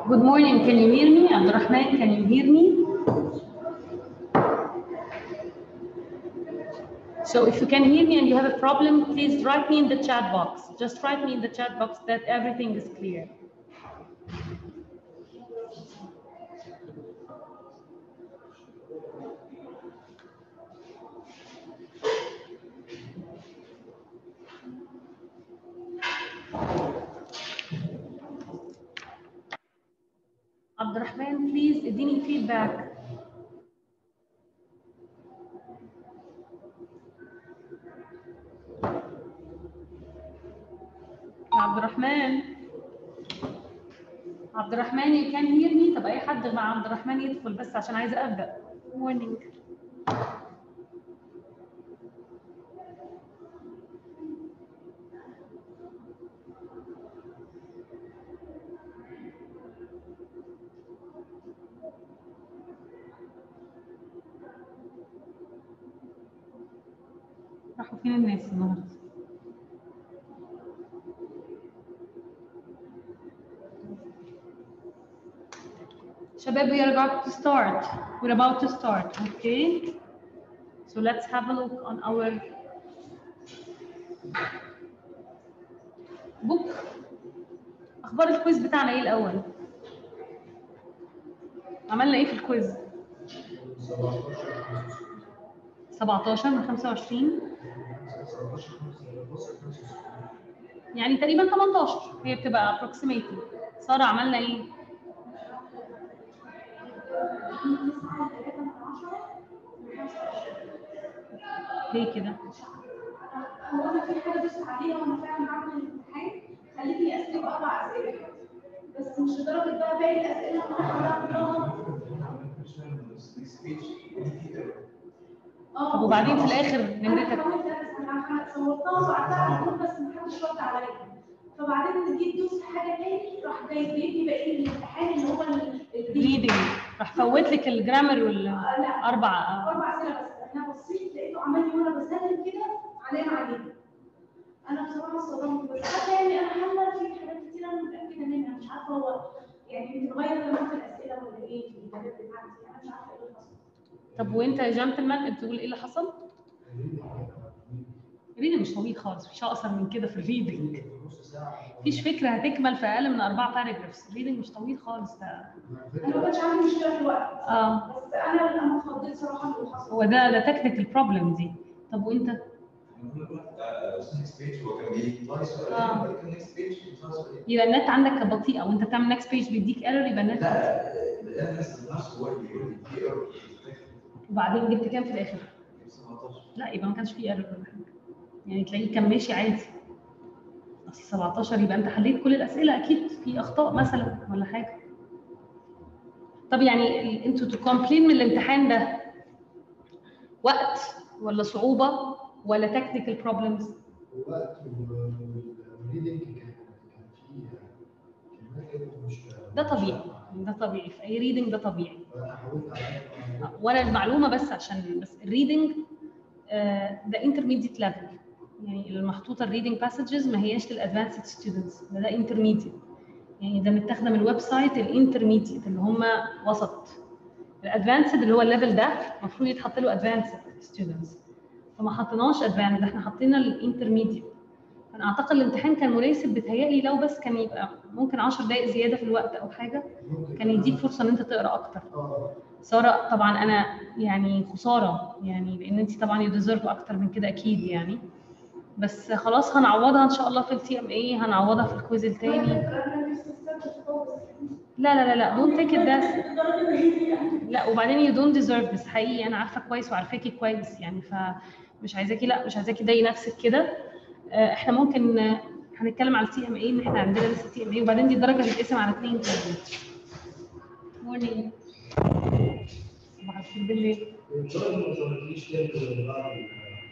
Good morning. Can you hear me? Abdurrahman, can you hear me? So if you can hear me and you have a problem, please write me in the chat box. Just write me in the chat box that everything is clear. Abdurrahman, please اديني feedback. عبد الرحمن عبد الرحمن you can hear me طب اي حد مع عبد الرحمن يدخل بس عشان عايزه ابدا morning راحوا فين الناس النهارده Shabab, we are about to start. We're about to start, okay? So let's have a look on our book. أخبار الكويز بتاعنا إيه الأول؟ عملنا إيه في الكويز؟ 17 من 25 يعني تقريبا 18 هي بتبقى approximately سارة عملنا إيه؟ ليه كده؟ هو انا في حاجه دوست عليها وانا فعلا بعمل الامتحان خلتني اسئله اربع اسئله بس مش لدرجه بقى باقي الاسئله اللي انا كلها اه طب وبعدين في الآخر نمرتك انا صورتها وبعتها على الجروب بس محدش رد عليا فبعدين جيت دوست حاجه تاني راح جايب لي باقي الامتحان اللي هو reading راح فوت لك الجرامر والأربع اربع اسئله بس انا بصيت لقيته عمال لي وانا بسلم كده علامه عليها انا بصراحه اصطدمت بس حتى يعني انا حاسه في حاجات كتير انا متاكده منها مش عارفه هو يعني يمكن غير لما في الاسئله ولا ايه في الحاجات بتاعتي انا مش عارفه ايه اللي حصل طب وانت يا جنتلمان بتقول ايه اللي حصل؟ الريدنج مش طويل خالص مفيش اقصر من كده في الريدنج مفيش فكره هتكمل في اقل من اربع باراجرافز الريدنج مش طويل خالص ده انا ما كانش عندي مشكله في الوقت اه بس انا انا اتخضيت صراحه من اللي حصل هو ده ده تكنيكال بروبلم دي طب وانت؟ يبقى النت عندك بطيئه وانت بتعمل نكست بيج بيديك ايرور يبقى النت وبعدين جبت كام في الاخر؟ لا يبقى ما كانش فيه ايرور ولا حاجه يعني تلاقيه كان ماشي عادي اصل 17 يبقى انت حليت كل الاسئله اكيد في اخطاء مثلا ولا حاجه طب يعني ال- انتوا تكومبلين من الامتحان ده وقت ولا صعوبه ولا تكنيكال بروبلمز وقت والريدنج كان كان فيه كلمات كده مش ده طبيعي ده طبيعي في اي ريدنج ده طبيعي فانا حاولت على وانا المعلومه بس عشان بس الريدنج ده انترميديت ليفل يعني المحطوطه الريدنج باسجز ما هياش للادفانسد ستودنتس ده ده انترميديت يعني ده متاخده من الويب سايت الانترميديت اللي هم وسط الادفانسد اللي هو الليفل ده المفروض يتحط له ادفانسد ستودنتس فما حطيناش ادفانسد احنا حطينا الانترميديت فانا اعتقد الامتحان كان مناسب بتهيألي لو بس كان يبقى ممكن 10 دقائق زياده في الوقت او حاجه ممكن كان يديك فرصه ان انت تقرا اكتر اه ساره طبعا انا يعني خساره يعني لان انت طبعا يو ديزيرف اكتر من كده اكيد يعني بس خلاص هنعوضها ان شاء الله في التي ام اي هنعوضها في الكويز التاني انا لسه استنى خالص لا لا لا لا دونت تيك ات لا وبعدين يو دونت ديزيرف بس حقيقي انا عارفه كويس وعارفاكي كويس يعني فمش عايزاكي لا مش عايزاكي تضايقي نفسك كده آه، احنا ممكن آه، هنتكلم على التي ام اي ان احنا عندنا لسه تي ام اي وبعدين دي الدرجه هتتقسم على اثنين كريدت مورنينج صباح الخير بالليل ان شاء الله ما توريكيش تاني اللي بعد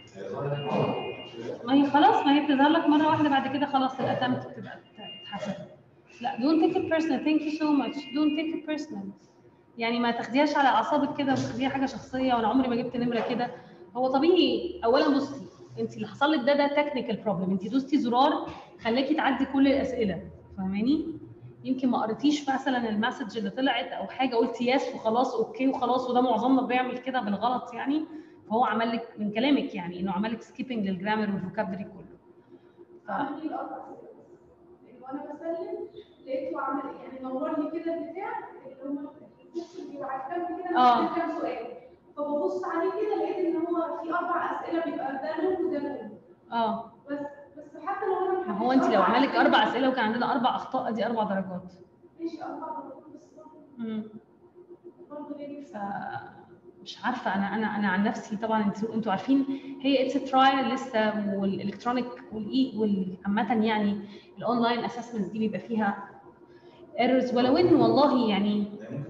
ما هي خلاص ما هي بتظهر لك مره واحده بعد كده خلاص الاتمت بتبقى تتحسب لا don't take it personal thank you so much don't take it personal يعني ما تاخديهاش على اعصابك كده وتاخديها حاجه شخصيه وانا عمري ما جبت نمره كده هو طبيعي اولا بصي انت اللي حصل لك ده ده تكنيكال بروبلم انت دوستي زرار خلاكي تعدي كل الاسئله فاهماني يمكن ما قريتيش مثلا المسج اللي طلعت او حاجه قلت يس وخلاص اوكي وخلاص وده معظمنا بيعمل كده بالغلط يعني فهو عمل لك من كلامك يعني انه عمل لك سكيبنج للجرامر والفوكابري كله ف... عمل لي الاربع اسئله بس وانا بسلم لقيته عمل يعني نور لي كده البتاع اللي هم الكويستشن بيبقى على الكتاب كده آه. مكتوب كام سؤال فببص عليه كده لقيت ان هو في اربع اسئله بيبقى ده لون وده لون اه بس بس حتى لو انا ما هو انت لو عمل لك اربع اسئله وكان عندنا اربع اخطاء دي اربع درجات ماشي اربع درجات بس برضه- امم برضه ليه ف مش عارفه انا انا انا عن نفسي طبعا انتوا انتوا عارفين هي اتس ترايل لسه والالكترونيك والاي والعامه يعني الاونلاين اسسمنتس دي بيبقى فيها ايرورز ولو ان والله يعني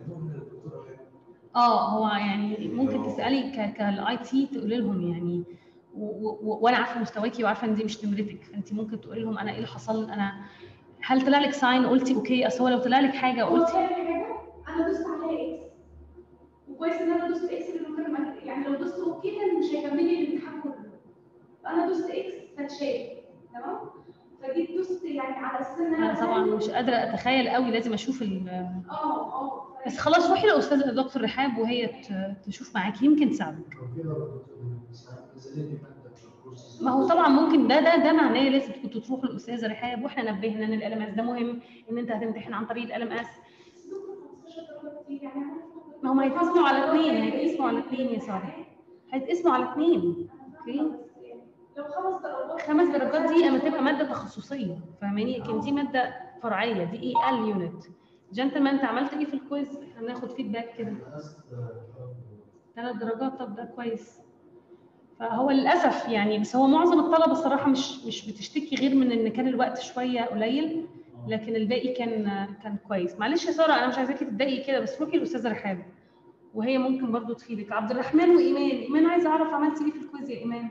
اه هو يعني ممكن تسالي ك كالاي تي تقولي لهم يعني و- و- وانا عارفه مستواكي وعارفه ان دي مش نمرتك فانت ممكن تقولي لهم انا ايه اللي حصل انا هل طلع لك ساين قلتي اوكي اصل هو لو طلع لك حاجه هو قلتي طلع لي حاجه انا دوست عليها اكس وكويس ان انا دوست اكس لانه كان مك- يعني لو دوست اوكي كان مش هيكمل لي الامتحان كله فانا دوست اكس فاتشال تمام فجيت دوست يعني على اساس ان انا طبعا أسلم. مش قادره اتخيل قوي لازم اشوف ال- اه اه بس خلاص روحي لاستاذه دكتور رحاب وهي ت- تشوف معاكي يمكن تساعدك لو في درجات ساعات نزلت لي ماده في الكورس ما هو طبعا ممكن ده ده ده معناه لازم كنتوا تروحوا للاستاذه رحاب واحنا نبهنا ان ال اس ده مهم ان انت هتمتحن عن طريق ال اس بس دكتور 15 درجه كتير يعني ما هم هيتقسموا على اثنين هيتقسموا على اثنين يا ساره هيتقسموا على اثنين اوكي لو خمس درجات خمس درجات دي اما تبقى ماده تخصصيه فاهماني لكن دي ماده فرعيه دي اي ال يونت جنتلمان انت عملت ايه في الكويز احنا بناخد فيدباك كده ثلاث درجات طب ده كويس فهو للاسف يعني بس هو معظم الطلبه الصراحه مش مش بتشتكي غير من ان كان الوقت شويه قليل لكن الباقي كان كان كويس معلش يا ساره انا مش عايزاكي تتضايقي كده بس روحي للاستاذه رحاب وهي ممكن برضو تفيدك عبد الرحمن وايمان ايمان عايزه اعرف عملتي ايه في الكويز يا ايمان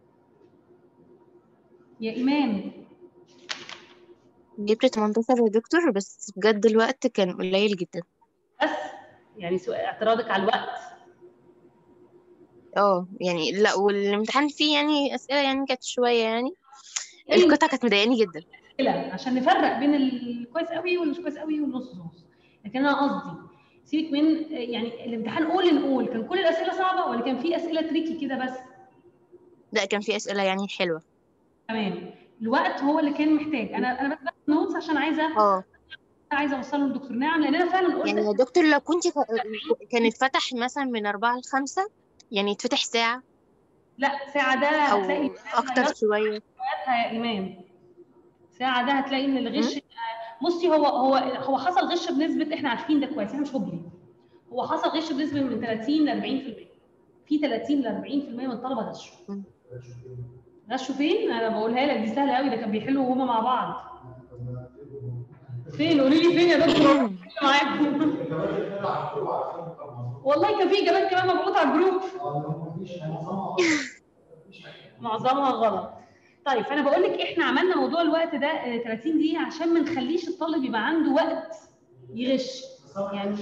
يا ايمان جبت 18 يا دكتور بس بجد الوقت كان قليل جدا بس يعني سؤال اعتراضك على الوقت اه يعني لا والامتحان فيه يعني اسئله يعني كانت شويه يعني أيوة. القطعه كانت مضايقاني جدا كده عشان نفرق بين الكويس قوي والمش كويس قوي والنص نص لكن انا قصدي سيبك من يعني الامتحان اول الاول كان كل الاسئله صعبه ولا كان في اسئله تريكي كده بس لا كان فيه اسئله يعني حلوه تمام الوقت هو اللي كان محتاج انا انا بس باخد نوتس عشان عايزه اه عايزه اوصله للدكتور نعم لان انا فعلا قلت يعني يا دكتور لو كنت كان اتفتح مثلا من أربعة لخمسة يعني يتفتح ساعة لا ساعه ده أو هتلاقي أكتر شوية ساعتها يا ايمان ساعه ده هتلاقي ان الغش بصي هو هو هو حصل غش بنسبه احنا عارفين ده كويس احنا مش هبلي هو حصل غش بنسبه من 30 ل 40% في 30 ل 40% من الطلبه غشوا غشوا فين؟ انا بقولها لك دي سهله قوي ده كان بيحلوا وهما مع بعض فين قولي لي فين يا دكتور معاكم والله كان في اجابات كمان مبعوثه على الجروب معظمها غلط طيب فانا بقول لك احنا عملنا موضوع الوقت ده آه، 30 دقيقه عشان ما نخليش الطالب يبقى عنده وقت يغش يعني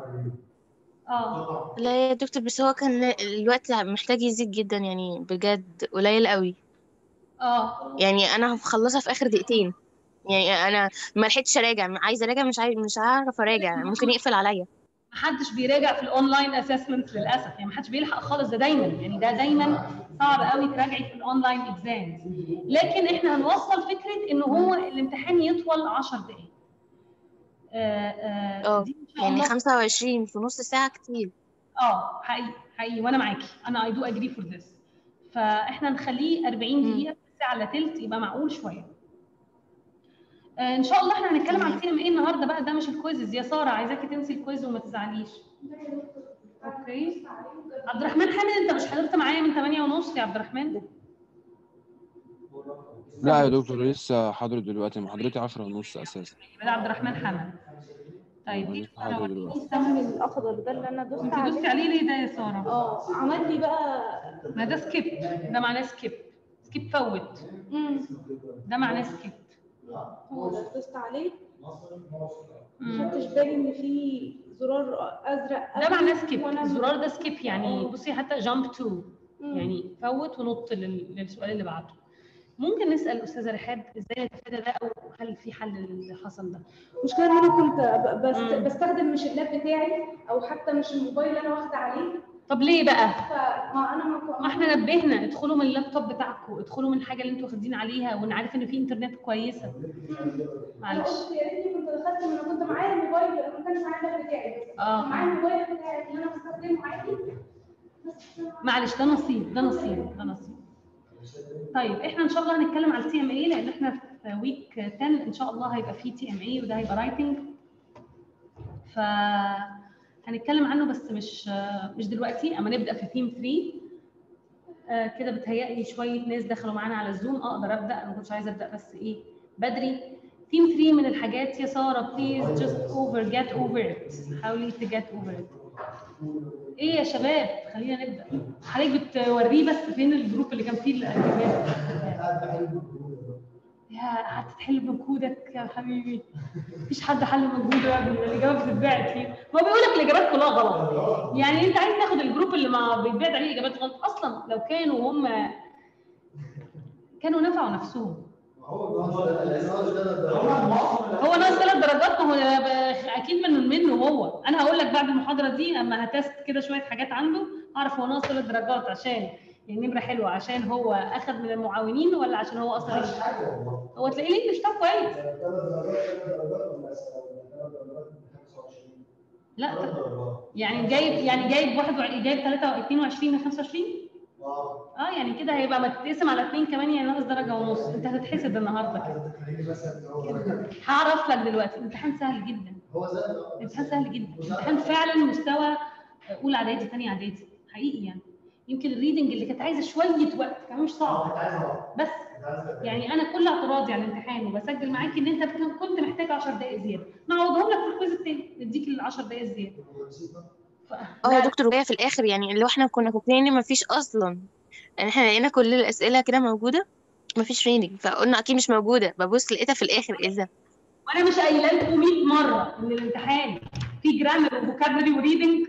اه لا يا دكتور بس هو كان الوقت محتاج يزيد جدا يعني بجد قليل قوي اه يعني أنا مخلصة في آخر دقيقتين يعني أنا ما لحقتش أراجع عايزة أراجع مش عايز مش هعرف أراجع ممكن يقفل عليا محدش بيراجع في الاونلاين اسسمنت للاسف يعني محدش بيلحق خالص ده دايما يعني ده دايما صعب قوي تراجعي في الاونلاين اكزامز لكن احنا هنوصل فكره ان هو الامتحان يطول 10 دقائق آه آه اه دي ان شاء يعني الله خمسة وعشرين في نص ساعة كتير اه حقيقي حقيقي وانا معاكي انا اي دو اجري فور ذس فاحنا نخليه 40 مم. دقيقه ساعه الا تلت يبقى معقول شويه آه ان شاء الله احنا هنتكلم عن سينما ايه النهارده بقى ده مش الكويزز يا ساره عايزاكي تنسي الكويز وما تزعليش اوكي عبد الرحمن حامد انت مش حضرت معايا من 8 ونص يا عبد الرحمن لا يا دكتور لسه حاضر دلوقتي محاضرتي 10 ونص اساسا يبقى ده عبد الرحمن حامد طيب أنا دي لسه حاضر دلوقتي السهم الاخضر ده اللي انا دوست انت عليه دوستي عليه ليه ده يا ساره اه عمل لي بقى ما ده سكيب ده معناه سكيب سكيب فوت امم ده معناه سكيب هو ده دوست عليه ما مم. خدتش بالي ان في زرار ازرق ده قبل معناه سكيب وأنا- الزرار ده سكيب يعني آه. بصي حتى جامب تو مم. يعني فوت ونط لل- للسؤال اللي بعده ممكن نسال الاستاذه رحاب ازاي نتفادى ده او هل في حل للي حصل ده المشكله ان انا كنت ب- بس مم. بستخدم مش اللاب بتاعي او حتى مش الموبايل اللي انا واخده عليه طب ليه بقى فما انا ما ما احنا نبهنا ادخلوا من اللابتوب بتاعكم ادخلوا من الحاجه اللي انتوا واخدين عليها ونعرف ان في انترنت كويسه انا معلش قلت يا ريتني كنت دخلت من كنت معايا الموبايل انا ما كانش معايا اللاب بتاعي بس اه معايا الموبايل بتاعي اللي انا بستخدمه عادي بس معلش ده نصيب ده نصيب ده نصيب طيب احنا ان شاء الله هنتكلم على التي ام اي لان احنا في ويك 10 ان شاء الله هيبقى فيه تي ام اي وده هيبقى رايتنج ف هنتكلم عنه بس مش مش دلوقتي اما نبدا في ثيم 3 آه كده بتهيألي شويه ناس دخلوا معانا على الزوم اقدر ابدا انا ما كنتش عايزه ابدا بس ايه بدري ثيم 3 من الحاجات يا ساره بليز جاست اوفر جيت اوفر ات حاولي تجيت اوفر ات ايه يا شباب خلينا نبدا حضرتك بتوريه بس فين الجروب اللي كان فيه الاجابات يا قعدت تحل بمجهودك يا حبيبي مفيش حد حل مجهوده يا ابني ده الاجابه بتتبعت فيه ما بيقول لك الاجابات كلها غلط يعني انت عايز تاخد الجروب اللي ما بيتبعت عليه اجابات غلط اصلا لو كانوا هم كانوا نفعوا نفسهم هو ناقص ثلاث درجات ما هو اكيد من منه هو انا هقول لك بعد المحاضره دي اما هتست كده شويه حاجات عنده اعرف هو ناقص ثلاث درجات عشان يعني نمره حلوه عشان هو اخذ من المعاونين ولا عشان هو اصلا هو تلاقيه ليه مش طب كويس لا يعني جايب يعني جايب واحد وع- جايب 3 22 من 25 اه يعني كده هيبقى ما تتقسم على اثنين كمان يعني ناقص درجه ونص انت هتتحسد النهارده كده هعرف لك دلوقتي امتحان سهل جدا هو زي امتحان سهل جدا امتحان فعلا مستوى اولى اعدادي ثانيه اعدادي حقيقي يعني يمكن الريدنج اللي كانت عايزه شويه وقت كمان مش صعب بس يعني انا كل اعتراضي على الامتحان وبسجل معاك ان انت كنت- كنت محتاج 10 دقائق زياده نعوضهم لك في الكويز التاني نديك ال 10 دقائق زياده ف... اه يا دكتور وهي في الاخر يعني اللي احنا كنا فاكرين ان مفيش اصلا يعني احنا لقينا كل الاسئله كده موجوده مفيش ريدنج فقلنا اكيد مش موجوده ببص لقيتها في الاخر ايه ده وانا مش قايله لكم 100 مره ان الامتحان في جرامر وفوكابلري وريدنج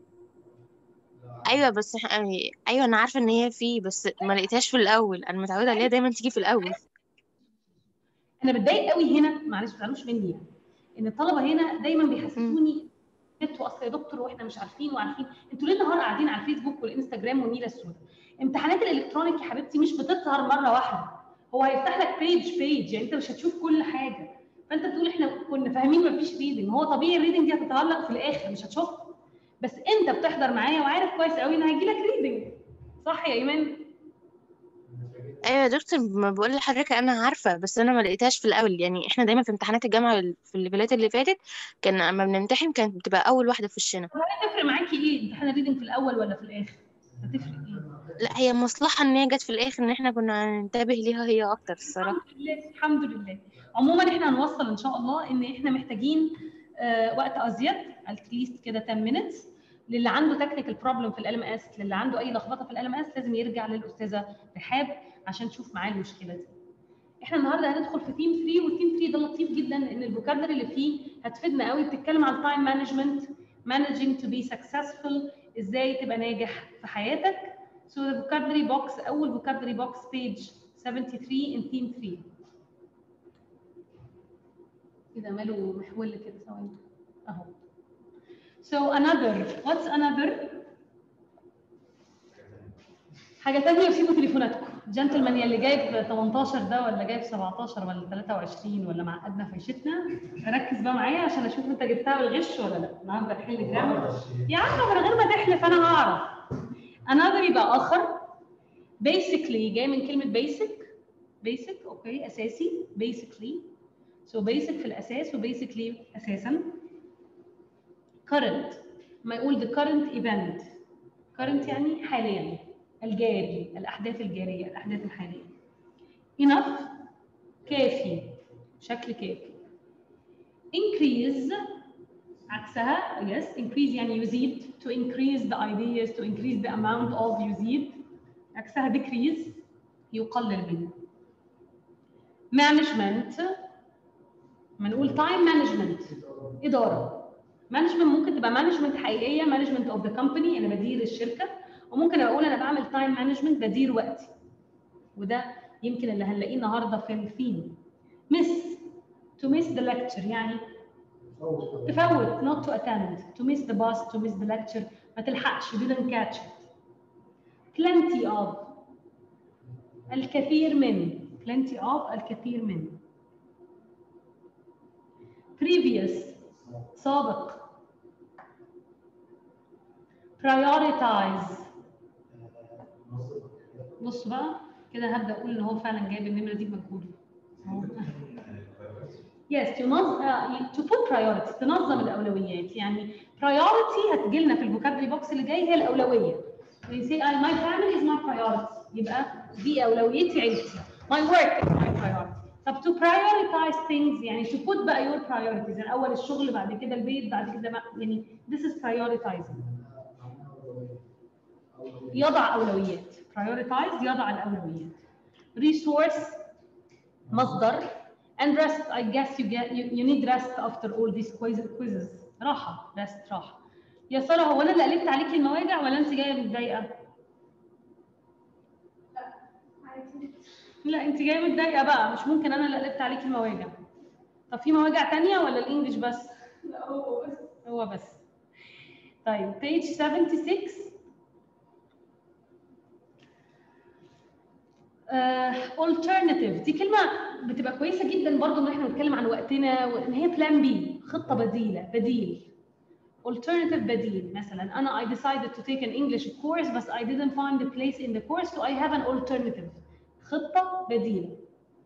ايوه بس إح- يعني ايوه انا عارفه ان هي فيه بس ما لقيتهاش في الاول انا متعوده عليها دايما تيجي في الاول انا بتضايق قوي هنا معلش ما تزعلوش مني يعني ان الطلبه هنا دايما بيحسسوني انتوا اصل يا دكتور واحنا مش عارفين وعارفين انتوا ليه النهار قاعدين على الفيسبوك والانستجرام والنيله السوداء امتحانات الالكترونيك يا حبيبتي مش بتظهر مره واحده هو هيفتح لك بيج بيج يعني انت مش هتشوف كل حاجه فانت تقول احنا كنا فاهمين مفيش ريدنج هو طبيعي الريدنج دي هتظهر لك في الاخر مش هتشوفها بس انت بتحضر معايا وعارف كويس قوي ان هيجي لك ريدنج صح يا ايمان ايوه يا دكتور ما بقول لحضرتك انا عارفه بس انا ما لقيتهاش في الاول يعني احنا دايما في امتحانات الجامعه في الليفلات اللي فاتت كان لما بنمتحن كانت بتبقى اول واحده في وشنا هتفرق معاكي ايه امتحان الريدنج في الاول ولا في الاخر هتفرق ايه لا هي مصلحه ان هي جت في الاخر ان احنا كنا ننتبه ليها هي اكتر الصراحه الحمد لله الحمد لله عموما احنا هنوصل ان شاء الله ان احنا محتاجين آه وقت ازيد اتليست كده 10 minutes للي عنده تكنيكال بروبلم في ال اس للي عنده اي لخبطه في ال اس لازم يرجع للاستاذه رحاب عشان تشوف معاه المشكله دي احنا النهارده هندخل في تيم 3 والتيم 3 ده لطيف جدا لان الفوكابلري اللي فيه هتفيدنا قوي بتتكلم عن تايم مانجمنت managing to be successful ازاي تبقى ناجح في حياتك so the vocabulary box اول vocabulary box page 73 in theme 3 كده ماله محول كده ثواني اهو so another what's another حاجه ثانيه وسيبوا تليفوناتكم جنتلمان يلي جايب 18 ده ولا جايب 17 ولا 23 ولا معقدنا في عيشتنا ركز بقى معايا عشان اشوف انت جبتها بالغش ولا لا النهارده نحل جرامر يا عم من غير ما تحلف انا هعرف another يبقى اخر basically جاي من كلمه basic basic اوكي اساسي basically so basic في الاساس و basically اساسا current ما يقول the current event current يعني حاليا الجاري الاحداث الجاريه الاحداث الحاليه enough كافي شكل كافي increase عكسها yes increase يعني يزيد to increase the ideas to increase the amount of يزيد عكسها decrease يقلل منه management ما نقول time management إدارة management ممكن تبقى management حقيقية management of the company أنا بدير الشركة وممكن أقول أنا بعمل time management بدير وقتي وده يمكن اللي هنلاقيه النهارده في الثيم miss to miss the lecture يعني تفوت not to attend to miss the bus to miss the lecture ما تلحقش you didn't catch it plenty of الكثير من plenty of الكثير من previous سابق prioritize بص بقى كده هبدا اقول ان هو فعلا جايب النمره دي بمجهوده Yes, تنظم uh, to put priority تنظم الاولويات يعني priority هتجي لنا في الفوكابري بوكس اللي جاي هي الاولويه. You say I, my family is my priority يبقى دي اولويتي عيلتي. My work is my priority. طب to prioritize things يعني to put بقى your priorities يعني اول الشغل بعد كده البيت بعد كده ما يعني this is prioritizing. يضع اولويات. prioritize يضع الاولويات. resource مصدر and rest I guess you get you, you need rest after all these quizzes quizzes راحة rest راحة يا سارة هو أنا اللي قلبت عليكي المواجع ولا أنت جاية متضايقة؟ عادي لا أنت جاية متضايقة بقى مش ممكن أنا اللي قلبت عليكي المواجع طب في مواجع تانية ولا الإنجليش بس؟ لا هو بس هو بس طيب page 76 آه، alternative دي كلمة بتبقى كويسة جدا برضو ان احنا بنتكلم عن وقتنا وان هي بلان بي خطة بديلة بديل alternative بديل مثلا انا I decided to take an English course but I didn't find a place in the course so I have an alternative خطة بديلة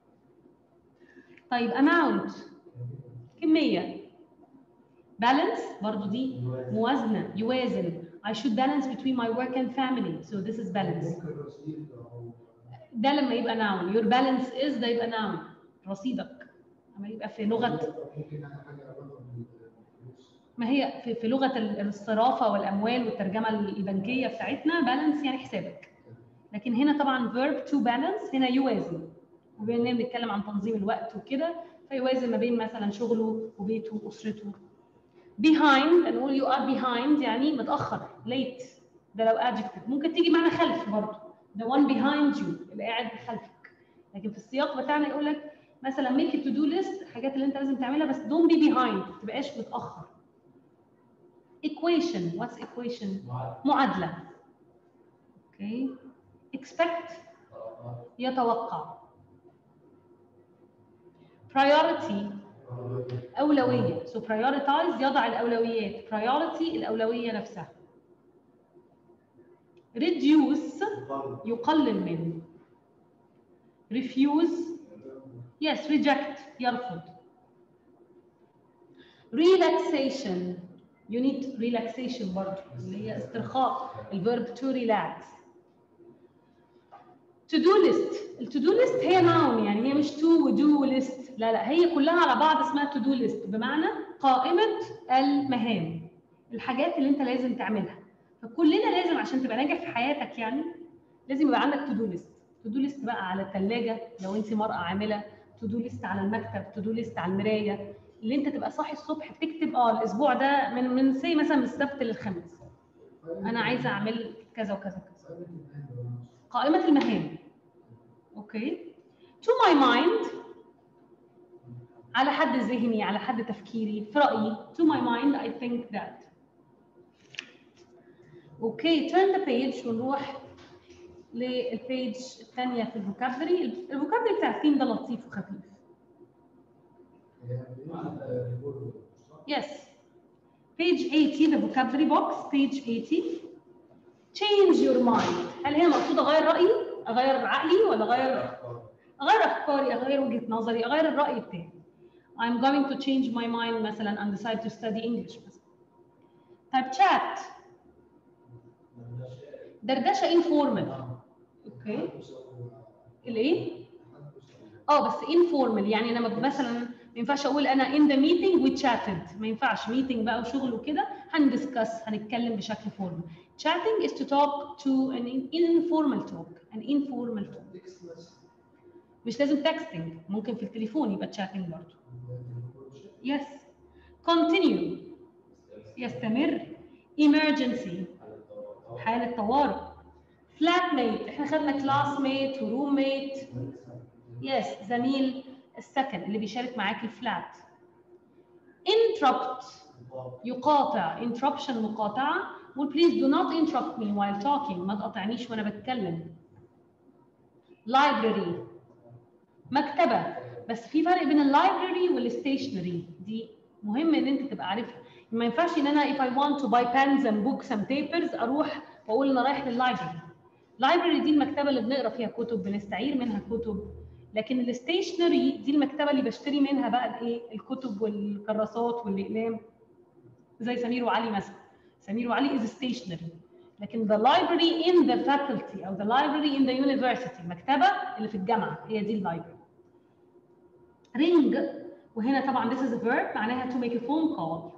طيب amount كمية balance برضو دي موازنة يوازن I should balance between my work and family so this is balance ممكن رصيد او ده لما يبقى noun your balance is ده يبقى noun رصيدك لما يبقى في لغة ممكن انا حاجه علاقه بالفلوس ما هي في, في لغة ال- الصرافة والأموال والترجمة البنكية بتاعتنا balance يعني حسابك لكن هنا طبعا verb to balance هنا يوازن وبما اننا بنتكلم عن تنظيم الوقت وكده فيوازن ما بين مثلا شغله وبيته وأسرته behind نقول you are behind يعني متأخر late ده لو adjective ممكن تيجي معنا خلف برضه the one behind you اللي قاعد خلفك لكن في السياق بتاعنا يقول لك مثلا make a to do list الحاجات اللي انت لازم تعملها بس don't be behind ما تبقاش متأخر equation what's equation معادلة اوكي expect يتوقع priority أولوية so prioritize يضع الأولويات priority الأولوية نفسها reduce يقلل من refuse yes reject يرفض relaxation you need relaxation برضه اللي هي استرخاء الverb to relax to do list ال to do list هي noun يعني هي مش to و do list لا لا هي كلها على بعض اسمها to do list بمعنى قائمة المهام الحاجات اللي انت لازم تعملها فكلنا لازم عشان تبقى ناجح في حياتك يعني لازم يبقى عندك to do list to do list بقى على الثلاجة لو انت مرأة عاملة to do list على المكتب to do list على المراية اللي انت تبقى صاحي الصبح بتكتب اه الاسبوع ده من من سي مثلا من السبت للخميس انا عايزه اعمل كذا وكذا وكذا قائمه المهام اوكي to my mind على حد ذهني على حد تفكيري في رايي to my mind I think that اوكي turn the page ونروح للبيج الثانيه في الفوكابري الفوكابري بتاع الثيم ده لطيف وخفيف Yes. Page 80 the vocabulary box page 80 change your mind هل هي مقصود اغير رايي اغير عقلي ولا اغير اغير افكاري اغير وجهه نظري اغير الراي بتاعي I'm going to change my mind مثلا and decide to study English مثلا طيب chat دردشه informal اوكي الايه اه بس informal يعني انا مثلا ما ينفعش اقول انا in the meeting we chatted ما ينفعش meeting بقى وشغل وكده هندسكس هنتكلم بشكل فورمال chatting is to talk to an informal talk an informal talk مش لازم texting ممكن في التليفون يبقى chatting برضه yes continue يستمر emergency حالة طوارئ flatmate احنا خدنا classmate و roommate يس زميل السكن اللي بيشارك معاك الفلات interrupt يقاطع interruption مقاطعة قول please do not interrupt me while talking ما تقاطعنيش وانا بتكلم library مكتبة بس في فرق بين اللايبرري والستيشنري دي مهم ان انت تبقى عارفها ما ينفعش ان انا if I want to buy pens and books and papers اروح واقول انا رايح لللايبرري اللايبرري دي المكتبه اللي بنقرا فيها كتب بنستعير منها كتب لكن الستيشنري دي المكتبه اللي بشتري منها بقى الايه الكتب والكراسات والاقلام زي سمير وعلي مثلا سمير وعلي is stationary لكن the library in the faculty او the library in the university المكتبه اللي في الجامعه هي دي اللايبرري ring وهنا طبعا this is a verb معناها to make a phone call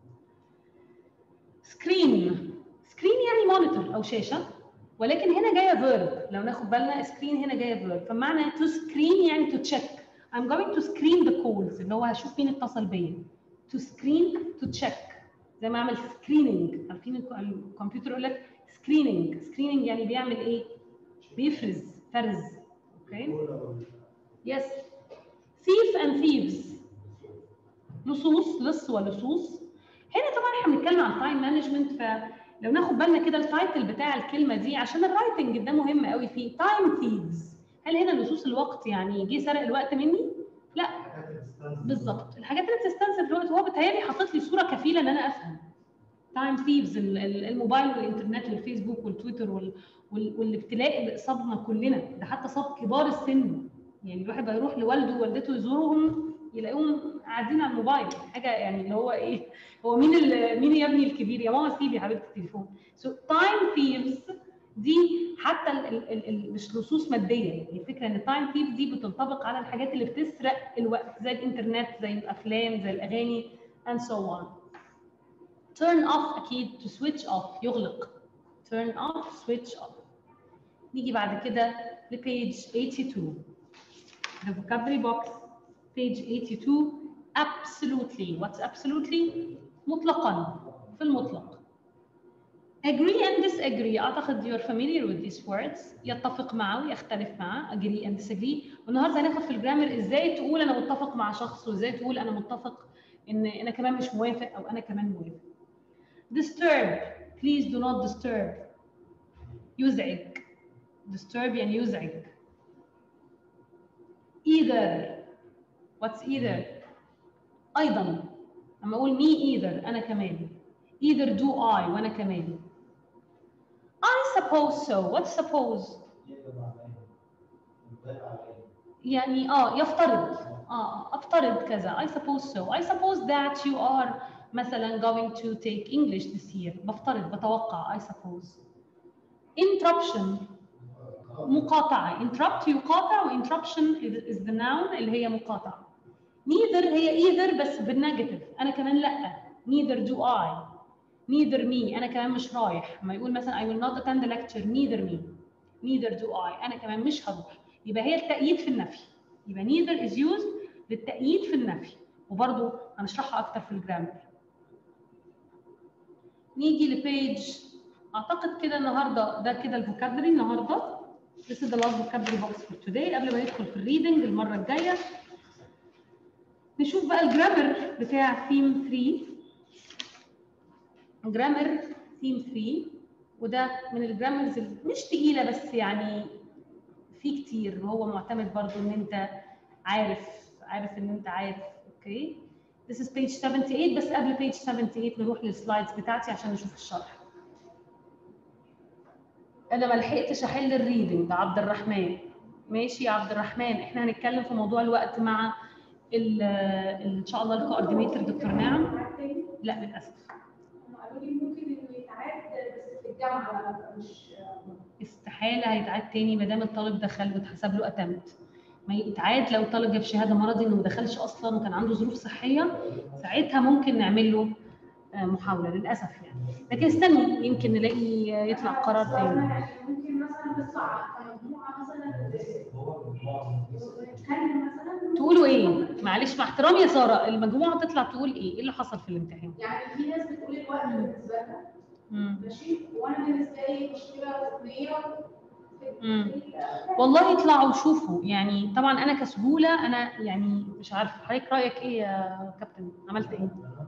screen screen يعني monitor او شاشه ولكن هنا جايه verb لو ناخد بالنا screen هنا جايه verb فمعنى to screen يعني to check I'm going to screen the calls اللي هو هشوف مين اتصل بيا to screen to check زي ما اعمل screening عارفين الك- الكمبيوتر يقول لك screening screening يعني بيعمل ايه؟ بيفرز فرز اوكي يس thief and thieves لصوص لص ولصوص هنا طبعا احنا بنتكلم عن تايم مانجمنت فلو ناخد بالنا كده التايتل بتاع الكلمه دي عشان الرايتنج ده مهم قوي فيه تايم ثيفز هل هنا لصوص الوقت يعني جه سرق الوقت مني؟ لا بالظبط الحاجات اللي بتستنزف الوقت هو بيتهيألي حاطط لي صوره كفيله ان انا افهم تايم ثيفز الموبايل والانترنت والفيسبوك والتويتر وال- وال- والابتلاء اللي اصابنا كلنا ده حتى صاب كبار السن يعني الواحد بقى يروح لوالده ووالدته يزورهم يلاقيهم قاعدين على الموبايل حاجه يعني اللي هو ايه هو مين ال- مين يا ابني الكبير يا ماما سيبي يا حبيبتي التليفون سو تايم ثيفز دي حتى ال ال ال ال مش لصوص ماديه يعني الفكره ان التايم ثيف دي بتنطبق على الحاجات اللي بتسرق الوقت زي الانترنت زي الافلام زي الاغاني and so on turn off اكيد to switch off يغلق turn off switch off نيجي بعد كده لبيج 82 the vocabulary box page 82 absolutely what's absolutely مطلقا في المطلق agree and disagree اعتقد you're familiar with these words يتفق معه ويختلف معه agree and disagree والنهارده هناخد في الجرامر ازاي تقول انا متفق مع شخص وازاي تقول انا متفق ان انا كمان مش موافق او انا كمان موافق disturb please do not disturb يزعج disturb يعني يزعج either what's either ايضا اما اقول me either انا كمان either do I وانا كمان I suppose so what suppose يعني اه يفترض اه افترض كذا I suppose so I suppose that you are مثلا going to take English this year بفترض بتوقع I suppose interruption مقاطعة interrupt يقاطع و interruption is the noun اللي هي مقاطعة neither هي either بس بالنيجاتيف أنا كمان لأ neither do I neither me أنا كمان مش رايح لما يقول مثلا I will not attend the lecture neither me neither do I أنا كمان مش هروح يبقى هي التأييد في النفي يبقى neither is used للتأييد في النفي وبرضه هنشرحها أكتر في الجرامر نيجي لبيج أعتقد كده النهارده ده كده الفوكابلري النهارده This is the last vocabulary box for today قبل ما ندخل في الريدنج المرة الجاية نشوف بقى الجرامر بتاع ثيم 3 جرامر ثيم 3 وده من الجرامرز اللي مش تقيلة بس يعني في كتير وهو معتمد برضو ان انت عارف عارف ان انت عارف اوكي This is page 78 بس قبل page 78 نروح للسلايدز بتاعتي عشان نشوف الشرح انا ما لحقتش احل الريدنج ده عبد الرحمن ماشي يا عبد الرحمن احنا هنتكلم في موضوع الوقت مع ال- ان شاء الله الكوردينيتور دكتور نعم لا للاسف هم قالوا لي ممكن انه يتعاد بس في الجامعه مش استحاله هيتعاد تاني ما دام الطالب دخل واتحسب له اتمت ما يتعاد لو الطالب جاب شهاده مرضي انه ما دخلش اصلا وكان عنده ظروف صحيه ساعتها ممكن نعمل له آه، محاوله للاسف يعني لكن استني يمكن نلاقي آه، يطلع قرار تاني ممكن مثلا نطلع مجموعه مثلا نتكلم مثلا تقولوا ايه معلش مع احترامي يا ساره المجموعه تطلع تقول ايه ايه اللي حصل في الامتحان يعني في ناس بتقول الوقت بالنسبه لها مم. ماشي وانا بالنسبه لي مشكله تقنيه مم. والله اطلعوا وشوفوا يعني طبعا انا كسهوله انا يعني مش عارفه حضرتك رايك ايه يا كابتن عملت ايه؟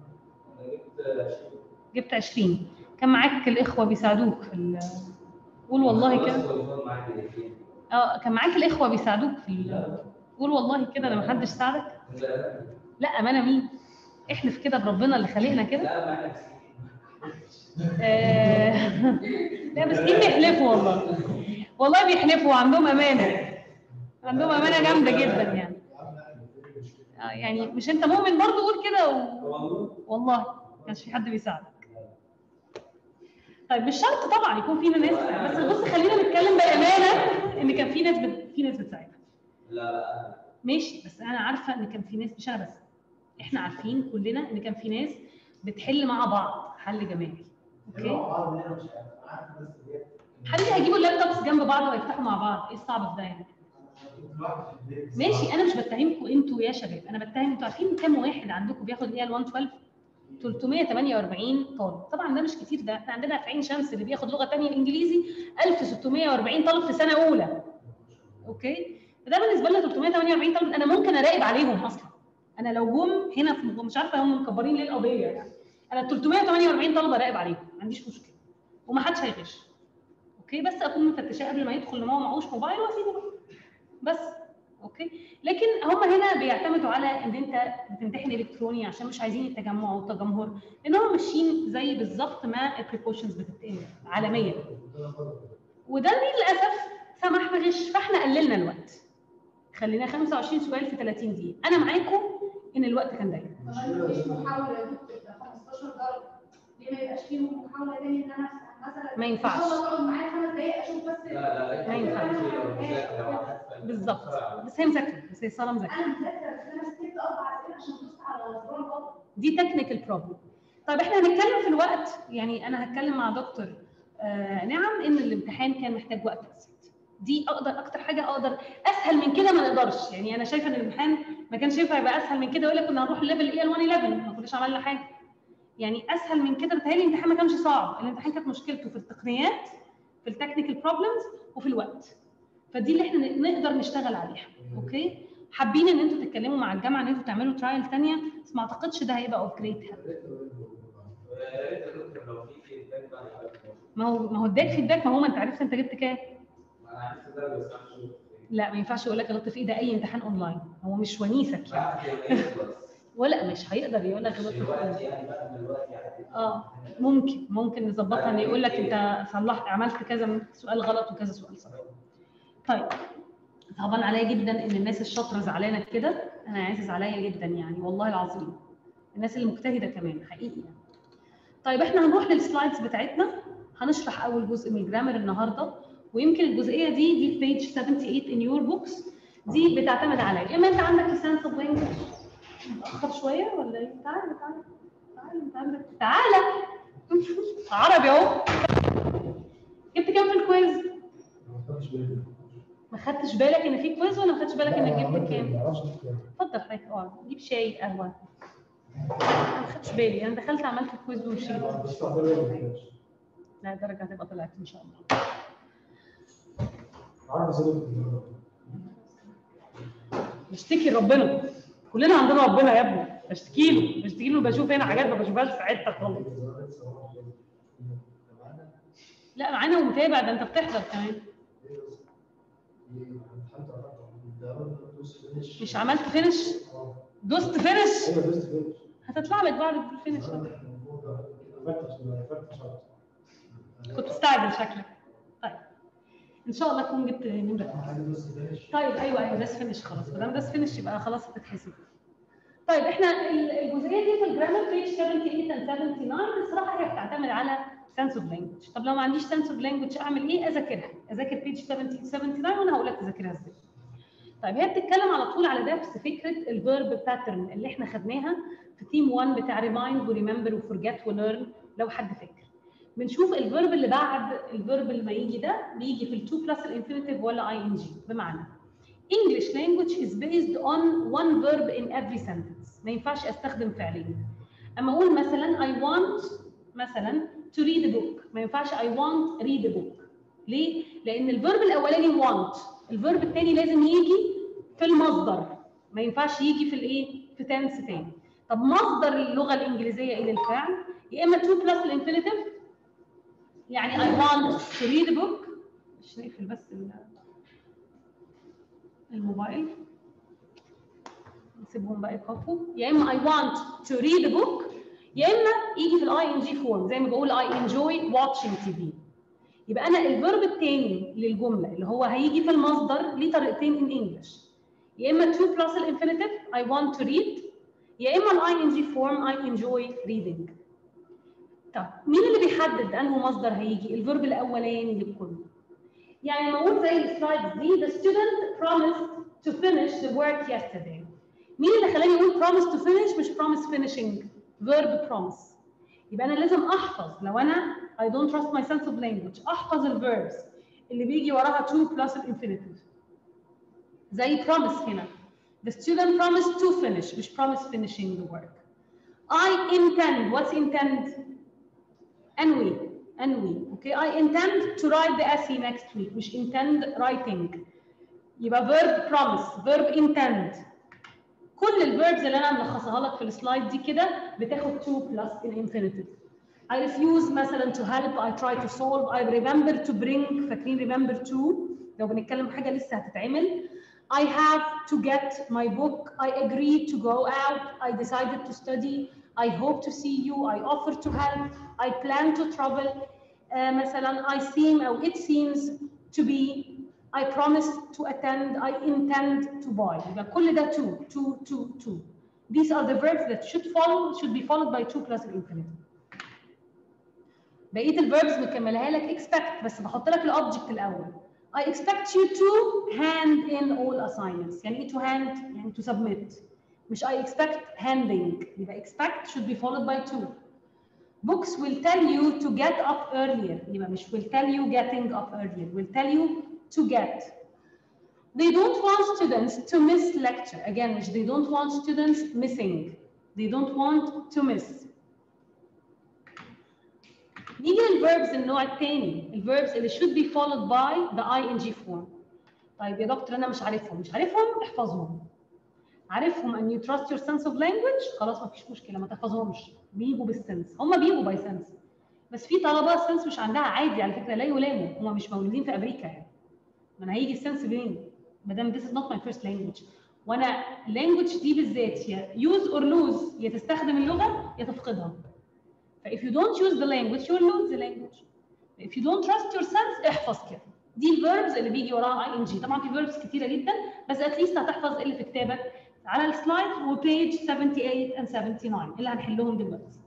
جبت 20 كان معاك الاخوه بيساعدوك في ال- قول والله كده اه كان معاك الاخوه بيساعدوك في ال- قول والله كده انا محدش ساعدك لا امانه مين احلف كده بربنا اللي خلقنا كده آه، لا بس ايه بيحلفوا والله والله بيحلفوا عندهم امانه عندهم امانه جامده جدا يعني آه، يعني مش انت مؤمن برضه قول كده و... والله ما كانش في حد بيساعدك طيب مش شرط طبعا يكون في ناس بس بص خلينا نتكلم بامانه ان كان في ناس بت... في ناس بتساعدك ماشي بس انا عارفه ان كان في ناس مش انا بس احنا عارفين كلنا ان كان في ناس بتحل مع بعض حل جماعي اوكي حبيبي هيجيبوا اللابتوبس جنب بعض ويفتحوا مع بعض ايه الصعب في ده يعني ماشي انا مش بتهمكم انتوا يا شباب انا بتهم انتوا عارفين كام واحد عندكم بياخد ايه ال 112 348 طالب طبعا ده مش كتير ده احنا عندنا في عين شمس اللي بياخد لغه ثانيه انجليزي 1640 طالب في سنه اولى اوكي فده بالنسبه لنا 348 طالب انا ممكن اراقب عليهم اصلا انا لو جم هنا في مش عارفه هم مكبرين ليه القضيه يعني انا 348 طالب اراقب عليهم ما عنديش مشكله ومحدش هيغش اوكي بس اكون مفتشاه قبل ما يدخل ان هو معهوش موبايل واسيبه بقى. بس اوكي لكن هم هنا بيعتمدوا على ان انت بتمتحن الكتروني عشان مش عايزين التجمع والتجمهر لان هم ماشيين زي بالظبط ما البريكوشنز بتتقال عالميا وده للاسف سمح بغش فاحنا قللنا الوقت خلينا 25 سؤال في 30 دقيقه انا معاكم ان الوقت كان ضيق مفيش محاولة يا دكتور ده 15 درجة ليه ما يبقاش فيه محاولة تاني ان انا افتح مثلا ما ينفعش. ان شاء الله تقعد معايا خمس دقايق اشوف بس ما ينفعش. بالظبط بس هي مذاكره بس هي صاله مذاكره انا مذاكرة بس انا سكت اربع اسئلة عشان دوست على زرار الغلط دي تكنيكال بروبلم طيب احنا هنتكلم في الوقت يعني انا هتكلم مع دكتور آه نعم ان الامتحان كان محتاج وقت بسيط دي اقدر اكتر حاجه اقدر اسهل من كده ما نقدرش يعني انا شايفه ان الامتحان ما كانش ينفع يبقى اسهل من كده ولا كنا هنروح الليفل ايه ال 111 ما كناش عملنا حاجه يعني اسهل من كده بتهيألي الامتحان ما كانش صعب الامتحان كانت مشكلته في التقنيات في التكنيكال بروبلمز وفي الوقت فدي اللي احنا نقدر نشتغل عليها اوكي حابين ان انتوا تتكلموا مع الجامعه ان انتوا تعملوا ترايل ثانيه بس ما اعتقدش ده هيبقى اوف جريت ما هو ما هو اداك فيدباك ما هو ما انت عرفت انت جبت كام لا ما ينفعش يقول لك غلطت في ايه ده اي امتحان اونلاين هو مش ونيسك يعني ولا مش هيقدر يقول لك غلطت في ايه اه ممكن ممكن نظبطها ان يقول لك انت صلحت عملت كذا سؤال غلط وكذا سؤال صح طيب صعبان عليا جدا ان الناس الشاطره زعلانه كده انا عايزه عليا جدا يعني والله العظيم الناس اللي مجتهده كمان حقيقي يعني. طيب احنا هنروح للسلايدز بتاعتنا هنشرح اول جزء من الجرامر النهارده ويمكن الجزئيه دي دي في بيج 78 in your books دي بتعتمد على يا اما انت عندك لسان اوف لانجوج متاخر شويه ولا ايه تعالى تعالى تعالى انت عندك تعالى عربي اهو جبت كام في الكويز؟ ما خدتش بالك ان في كويز ولا ما خدتش بالك انك جبت كام؟ اتفضل حضرتك اقعد جيب شاي قهوه انا ما خدتش بالي انا دخلت عملت الكويز ومشيت لا درجه هتبقى طلعت ان شاء الله بشتكي ربنا كلنا عندنا ربنا يا ابني بشتكي له بشتكي له بشوف هنا حاجات ما بشوفهاش في حته خالص لا معانا ومتابع ده انت بتحضر كمان مش عملت فينش دوست فينش هتطلع لك بعد الفينش كنت مستعجل شكلك طيب ان شاء الله اكون جبت نمره طيب ايوه ايوه داس فينش خلاص ما دام داس فينش يبقى خلاص هتتحسب طيب احنا ال- الجزئيه دي في الجرامر بيج 78 and 79 الصراحه هي بتعتمد على سنس اوف لانجوج طب لو ما عنديش سنس اوف لانجوج اعمل ايه اذاكرها اذاكر بيج 70 79 وانا هقول لك تذاكرها ازاي طيب هي بتتكلم على طول على نفس فكره الفيرب باترن اللي احنا خدناها في تيم 1 بتاع ريمايند وريمبر وفورجيت وليرن لو حد فاكر بنشوف الفيرب اللي بعد الفيرب اللي ما يجي ده بيجي في التو بلس الانفينيتيف ولا اي ان جي بمعنى English language is based on one verb in every sentence ما ينفعش استخدم فعلين اما اقول مثلا I want مثلا to read a book ما ينفعش I want read a book ليه؟ لان الفيرب الاولاني want الفيرب الثاني لازم يجي في المصدر ما ينفعش يجي في الايه؟ في تنس تاني طب مصدر اللغه الانجليزيه ايه للفعل؟ يا اما to بلس الانفينيتيف يعني I want to read a book مش نقفل بس ال- الموبايل نسيبهم بقى يخافوا يا اما I want to read a book يا اما يجي في الاي ان جي فورم زي ما بقول I enjoy watching TV يبقى انا الفيرب الثاني للجمله اللي هو هيجي في المصدر ليه طريقتين in English يا اما to plus الانفينيتيف I want to read يا اما الاي ان جي فورم I enjoy reading طب مين اللي بيحدد انه مصدر هيجي الفيرب الاولاني للكل يعني لما اقول زي السلايدز دي the student promised to finish the work yesterday مين اللي خلاني اقول promise to finish مش promise finishing verb promise يبقى انا لازم احفظ لو انا I don't trust my sense of language احفظ الverbs اللي بيجي وراها to plus الانفينيتيف زي promise هنا the student promised to finish مش promise finishing the work I intend what's intend انوي انوي اوكي I intend to write the essay next week مش intend writing يبقى verb promise verb intend كل الverbs اللي انا ملخصها لك في السلايد دي كده بتاخد to plus الانفينيتيف I refuse مثلا to help I try to solve I remember to bring فاكرين remember to لو بنتكلم حاجه لسه هتتعمل I have to get my book I agreed to go out I decided to study I hope to see you I offer to help I plan to travel uh, مثلا I seem أو it seems to be I promise to attend I intend to buy يبقى كل ده to to to to these are the verbs that should follow should be followed by to plus infinitive بقيه الverbs مكملها لك expect بس بحط لك الاوبجكت الاول I expect you to hand in all assignments يعني ايه to hand يعني to submit مش I expect handing يبقى expect should be followed by to books will tell you to get up earlier يبقى مش will tell you getting up earlier will tell you to get they don't want students to miss lecture again مش they don't want students missing they don't want to miss نيجي للverbs النوع الثاني الverbs اللي should be followed by the ing form طيب يا دكتور انا مش عارفهم مش عارفهم احفظهم عارفهم ان you trust your sense of language خلاص ما فيش مشكله ما تحفظهمش بيجوا بالسنس هم بيجوا باي سنس بس في طلبه السنس مش عندها عادي على فكره لا يلاموا هم مش مولودين في امريكا يعني ما انا هيجي السنس منين ما دام this is not my first language وانا language دي بالذات يا use or lose يا تستخدم اللغه يا تفقدها ف if you don't use the language you will lose the language if you don't trust your sense احفظ كده دي الفيربز اللي بيجي وراها اي ان جي طبعا في فيربز كتيره جدا بس اتليست هتحفظ اللي في كتابك على السلايد وبيج 78 and 79 اللي هنحلهم دلوقتي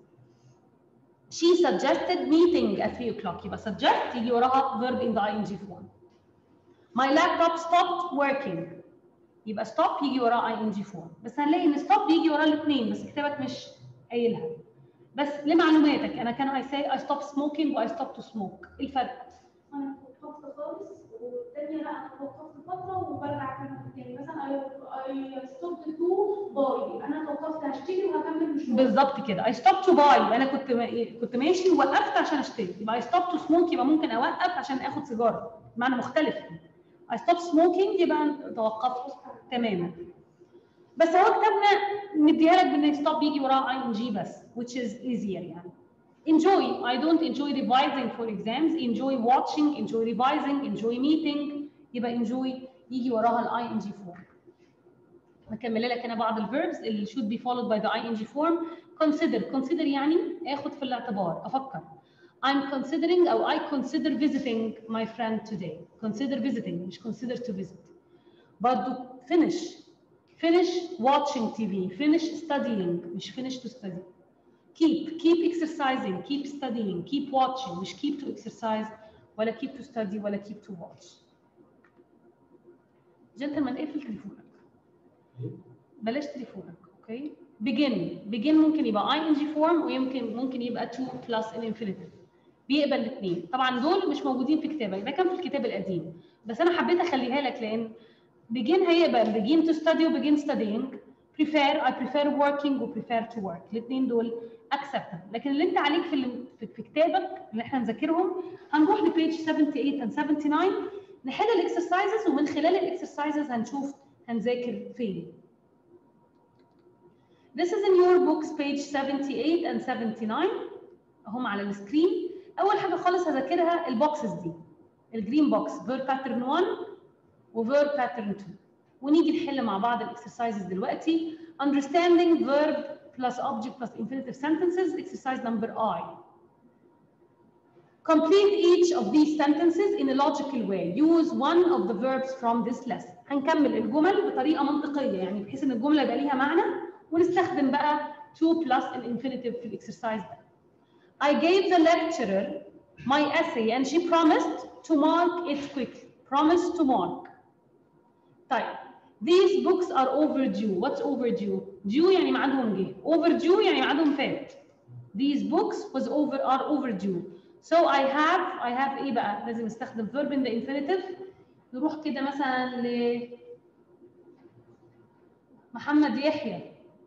She suggested meeting at 3 o'clock يبقى suggest يجي وراها verb in the ing form. My laptop stopped working يبقى stop يجي وراها ing form بس هنلاقي ان stop بيجي وراه الاثنين بس كتابك مش قايلها بس لمعلوماتك انا كان I say I stop smoking و I stop to smoke ايه الفرق؟ انا توقفت خالص والتانية لا انا توقفت فترة وبرجع اكمل تاني مثلا اي ستوب تو باي انا توقفت هشتري وهكمل مشوار بالظبط كده I stopped to buy يبقى انا كنت ما- كنت ماشي ووقفت عشان اشتري يبقى I stopped to smoke يبقى ممكن اوقف عشان اخد سيجاره معنى مختلف I stopped smoking يبقى أنا توقفت تماما بس هو كتابنا مديها لك بان stop بيجي وراه اي ان جي بس which is easier يعني enjoy I don't enjoy revising for exams enjoy watching enjoy revising enjoy meeting يبقى enjoy يجي وراها الاي ان جي form مكمله لك هنا بعض الverbs اللي should be followed by the ing form consider consider يعني اخد في الاعتبار افكر I'm considering او I consider visiting my friend today consider visiting مش consider to visit برضو finish finish watching TV finish studying مش finish to study keep keep exercising keep studying keep watching مش keep to exercise ولا keep to study ولا keep to watch جنتلمان اقفل تليفونك بلاش تليفونك اوكي begin begin ممكن يبقى ing form ويمكن ممكن يبقى to plus الانفينيتيف بيقبل الاثنين طبعا دول مش موجودين في كتابك ده كان في الكتاب القديم بس انا حبيت اخليها لك لان begin هيقبل begin to study و begin studying prefer I prefer working و prefer to work الاثنين دول acceptable لكن اللي انت عليك في ال- في في كتابك اللي احنا هنذاكرهم هنروح لبيج 78 and 79 نحل الاكسرسايزز ومن خلال الاكسرسايزز هنشوف هنذاكر فين This is in your books page 78 and 79 هم على السكرين اول حاجه خالص هذاكرها البوكسز دي الجرين بوكس verb pattern 1 وverb pattern 2 ونيجي نحل مع بعض الاكسرسايزز دلوقتي understanding verb plus object plus infinitive sentences exercise number I complete each of these sentences in a logical way use one of the verbs from this lesson هنكمل الجمل بطريقه منطقيه يعني بحيث ان الجمله يبقى ليها معنى ونستخدم بقى to plus الانفينيتيف في الاكسرسايز ده I gave the lecturer my essay and she promised to mark it quickly promised to mark طيب these books are overdue what's overdue due يعني ميعادهم جه overdue يعني ميعادهم فات these books was over are overdue so I have I have ايه بقى لازم استخدم verb in the infinitive نروح كده مثلا ل محمد يحيى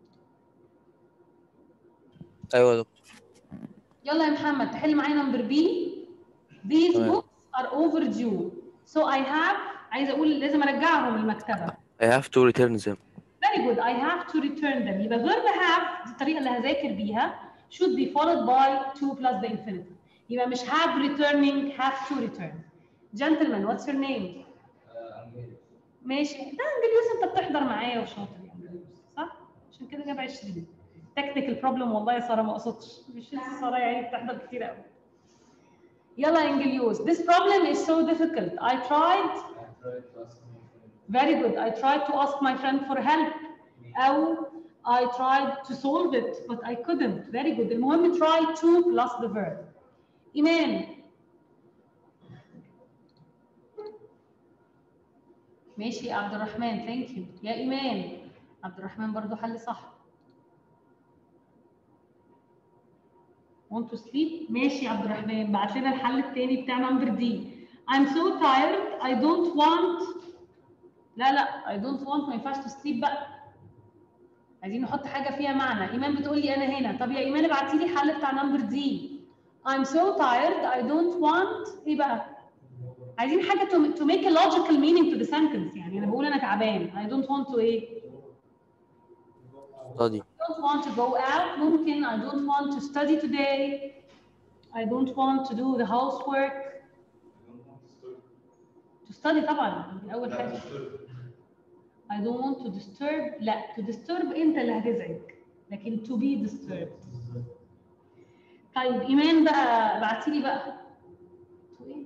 ايوه يا دكتور يلا يا محمد تحل معايا نمبر بي these تمام. books are overdue so I have عايزه اقول لازم ارجعهم المكتبه I have to return them very good I have to return them يبقى verb have دي الطريقه اللي هذاكر بيها should be followed by to plus the infinitive يبقى مش have returning have to return gentlemen what's your name ماشي ده انجليوس انت بتحضر معايا وشاطر يا انجليوس صح عشان كده جاب 20 تكنيكال بروبلم والله يا ساره ما اقصدش مش لسه ساره يعني بتحضر كتير قوي يلا يا انجليوس this problem is so difficult I tried very good I tried to ask my friend for help أو I tried to solve it but I couldn't very good المهم try to plus the verb إيمان ماشي يا عبد الرحمن thank you يا إيمان عبد الرحمن برضو حل صح want to sleep ماشي يا عبد الرحمن بعت لنا الحل التاني بتاع نمبر دي I'm so tired I don't want لا لا I don't want ما ينفعش to sleep بقى عايزين نحط حاجة فيها معنى إيمان بتقول لي أنا هنا طب يا إيمان ابعتي لي حل بتاع نمبر دي I'm so tired I don't want إيه بقى عايزين حاجة to, to make a logical meaning to the sentence يعني أنا بقول أنا تعبان I don't want to إيه study I don't want to go out ممكن I don't want to study today I don't want to do the housework to study طبعا دي أول حاجة I don't want to disturb لا to disturb أنت اللي هتزعج لكن to be disturbed طيب إيمان بقى ابعتي لي بقى to إيه؟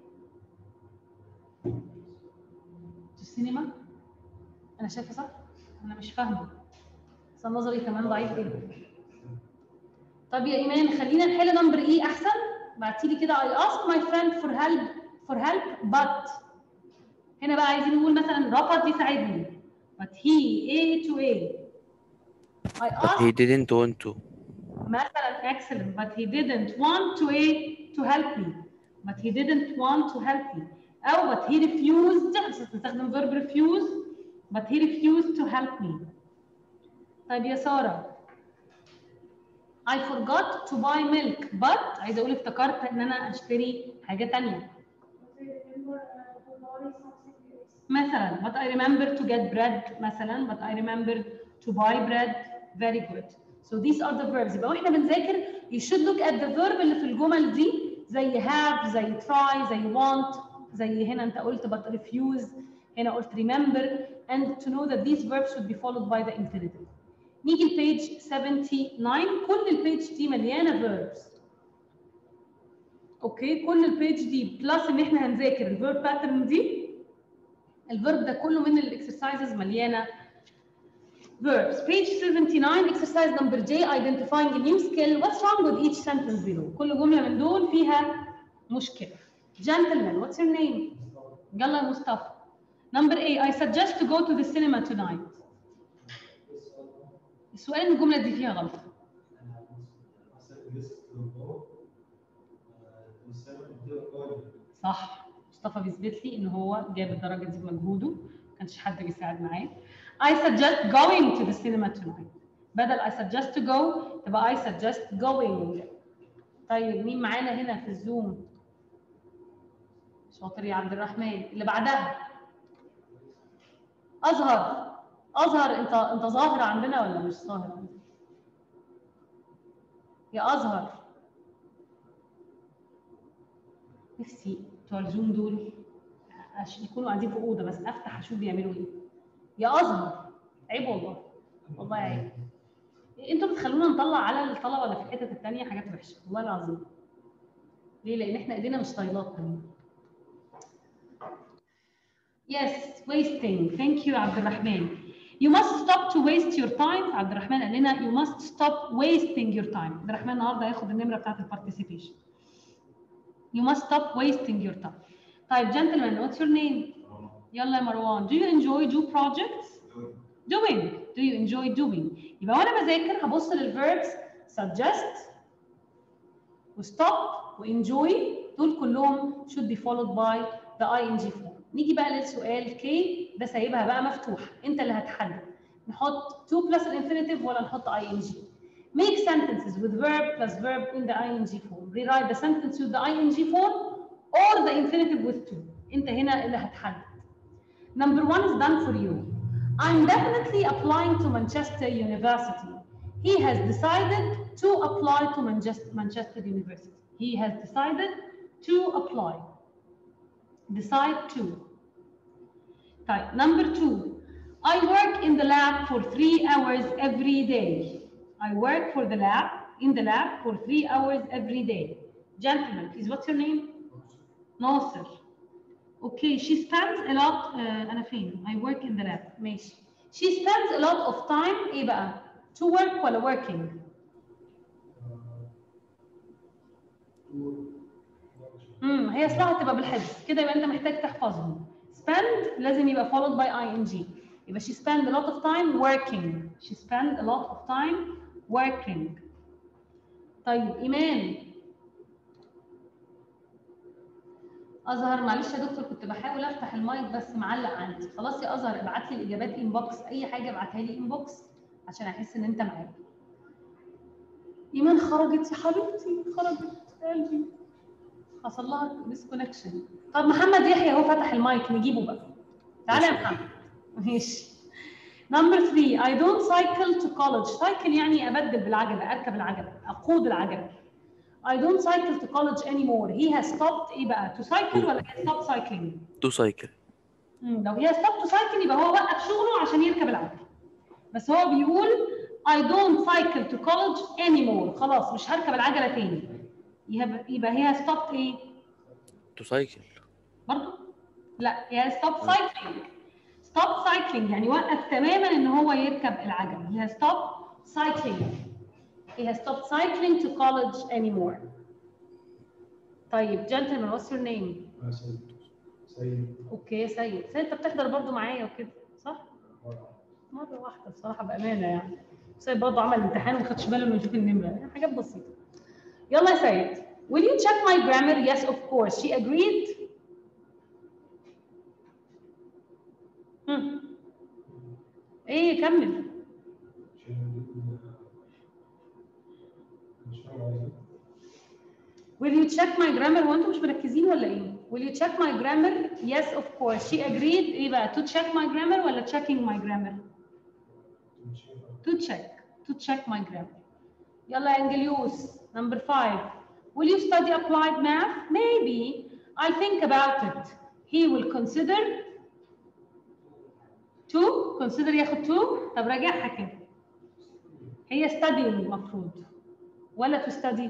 to السينما أنا شايفة صح؟ أنا مش فاهمة بس أنا نظري كمان ضعيف جدا طب يا إيمان خلينا نحل نمبر إيه أحسن بعتي لي كده I asked my friend for help for help but هنا بقى عايزين نقول مثلا رفض يساعدني but he A to A I but asked he didn't want to مثلا excellent but he didn't want to A to help me but he didn't want to help me أو but he refused تستخدم verb refuse but he refused to help me طيب يا سارة I forgot to buy milk but عايزة أقول افتكرت إن أنا أشتري حاجة تانية مثلا but I remember to get bread مثلا but I remember to buy bread very good so these are the verbs يبقى واحنا بنذاكر you should look at the verb اللي في الجمل دي زي have زي try زي want زي هنا انت قلت but refuse هنا قلت remember and to know that these verbs should be followed by the infinitive نيجي البيج 79 كل البيج دي مليانه verbs اوكي كل البيج دي بلس ان احنا هنذاكر الفيرب باترن دي الفيرب ده كله من الاكسرسايزز مليانه verbs page 79 exercise number J identifying a new skill what's wrong with each sentence below كل جمله من دول فيها مشكله gentlemen what's your name يلا يا مصطفى number A I suggest to go to the cinema tonight السؤال ان الجمله دي فيها غلطه صح مصطفى بيثبت لي ان هو جاب الدرجه دي بمجهوده ما كانش حد بيساعد معاه I suggest going to the cinema tonight بدل I suggest to go تبقى I suggest going طيب مين معانا هنا في الزوم شاطر يا عبد الرحمن اللي بعدها أزهر أزهر أنت أنت ظاهرة عندنا ولا مش ظاهرة عندنا؟ يا أزهر نفسي بتوع الزوم دول عشان يكونوا قاعدين في أوضة بس أفتح أشوف بيعملوا إيه يا أزهر عيب والله والله عيب انتوا بتخلونا نطلع على الطلبه اللي في الحتت الثانيه حاجات وحشه والله العظيم ليه لان احنا ايدينا مش طايلات كمان Yes, wasting. Thank you, عبد الرحمن. You must stop to waste your time. عبد الرحمن قال لنا you must stop wasting your time. عبد الرحمن النهارده هياخد النمره بتاعت البارتيسيبيشن. You must stop wasting your time. طيب gentlemen, what's your name? يلا يا مروان. Do you enjoy do projects? Doing. Do you enjoy doing? يبقى وانا بذاكر هبص للverbs suggest وstop وenjoy دول كلهم should be followed by the ing form. نيجي بقى للسؤال K ده سايبها بقى مفتوح انت اللي هتحدد نحط to plus الانفينيتيف ولا نحط ing make sentences with verb plus verb in the ing form rewrite the sentence with the ing form or the infinitive with to انت هنا اللي هتحدد number one is done for you I'm definitely applying to Manchester University he has decided to apply to Manchester Manchester University he has decided to apply decide to Type number two, I work in the lab for three hours every day. I work for the lab in the lab for three hours every day. Gentlemen, please, what's your name? Nasser. Okay, she spends a lot. Uh, أنا فين? I work in the lab. ماشي. She spends a lot of time. إيه بقى? To work ولا working? امم هي اصلها تبقى بالحفظ كده يبقى انت محتاج تحفظهم. spend لازم يبقى followed by ing يبقى she spend a lot of time working she spend a lot of time working طيب ايمان ازهر معلش يا دكتور كنت بحاول افتح المايك بس معلق عندي خلاص يا ازهر ابعت لي الاجابات انبوكس اي حاجه ابعتها لي انبوكس عشان احس ان انت معايا ايمان خرجت يا حبيبتي خرجت قلبي حصل لها ديسكونكشن طب محمد يحيى هو فتح المايك نجيبه بقى تعالى يا محمد ماشي نمبر 3 I don't cycle to college cycle يعني أبدل بالعجلة أركب العجلة أقود العجلة I don't cycle to college anymore he has stopped إيه بقى to cycle ولا he has stopped cycling تو سايكل مم، لو he has stopped to cycle يبقى هو وقف شغله عشان يركب العجلة بس هو بيقول I don't cycle to college anymore خلاص مش هركب العجلة تاني يبقى يبقى he has stopped إيه تو سايكل برضه لا هي stop cycling stop cycling يعني وقف تماما ان هو يركب العجل he has stopped cycling he has stopped cycling to college anymore طيب gentlemen what's your name سيد سيد اوكي يا سيد سيد انت بتحضر برضه معايا وكده صح مره واحده بصراحه بامانه يعني سيد برضه عمل امتحان وما خدش باله انه يشوف النمره يعني حاجات بسيطه يلا يا سيد will you check my grammar yes of course she agreed هم. ايه كمل Will you check my grammar وانتم مش مركزين ولا ايه؟ Will you check my grammar? Yes of course. She agreed ايه بقى؟ To check my grammar ولا checking my grammar؟ To check. To check my grammar. يلا يا انجليوس. Number five. Will you study applied math? Maybe. I'll think about it. He will consider to consider ياخد to طب راجعها كده. هي studying المفروض ولا to study؟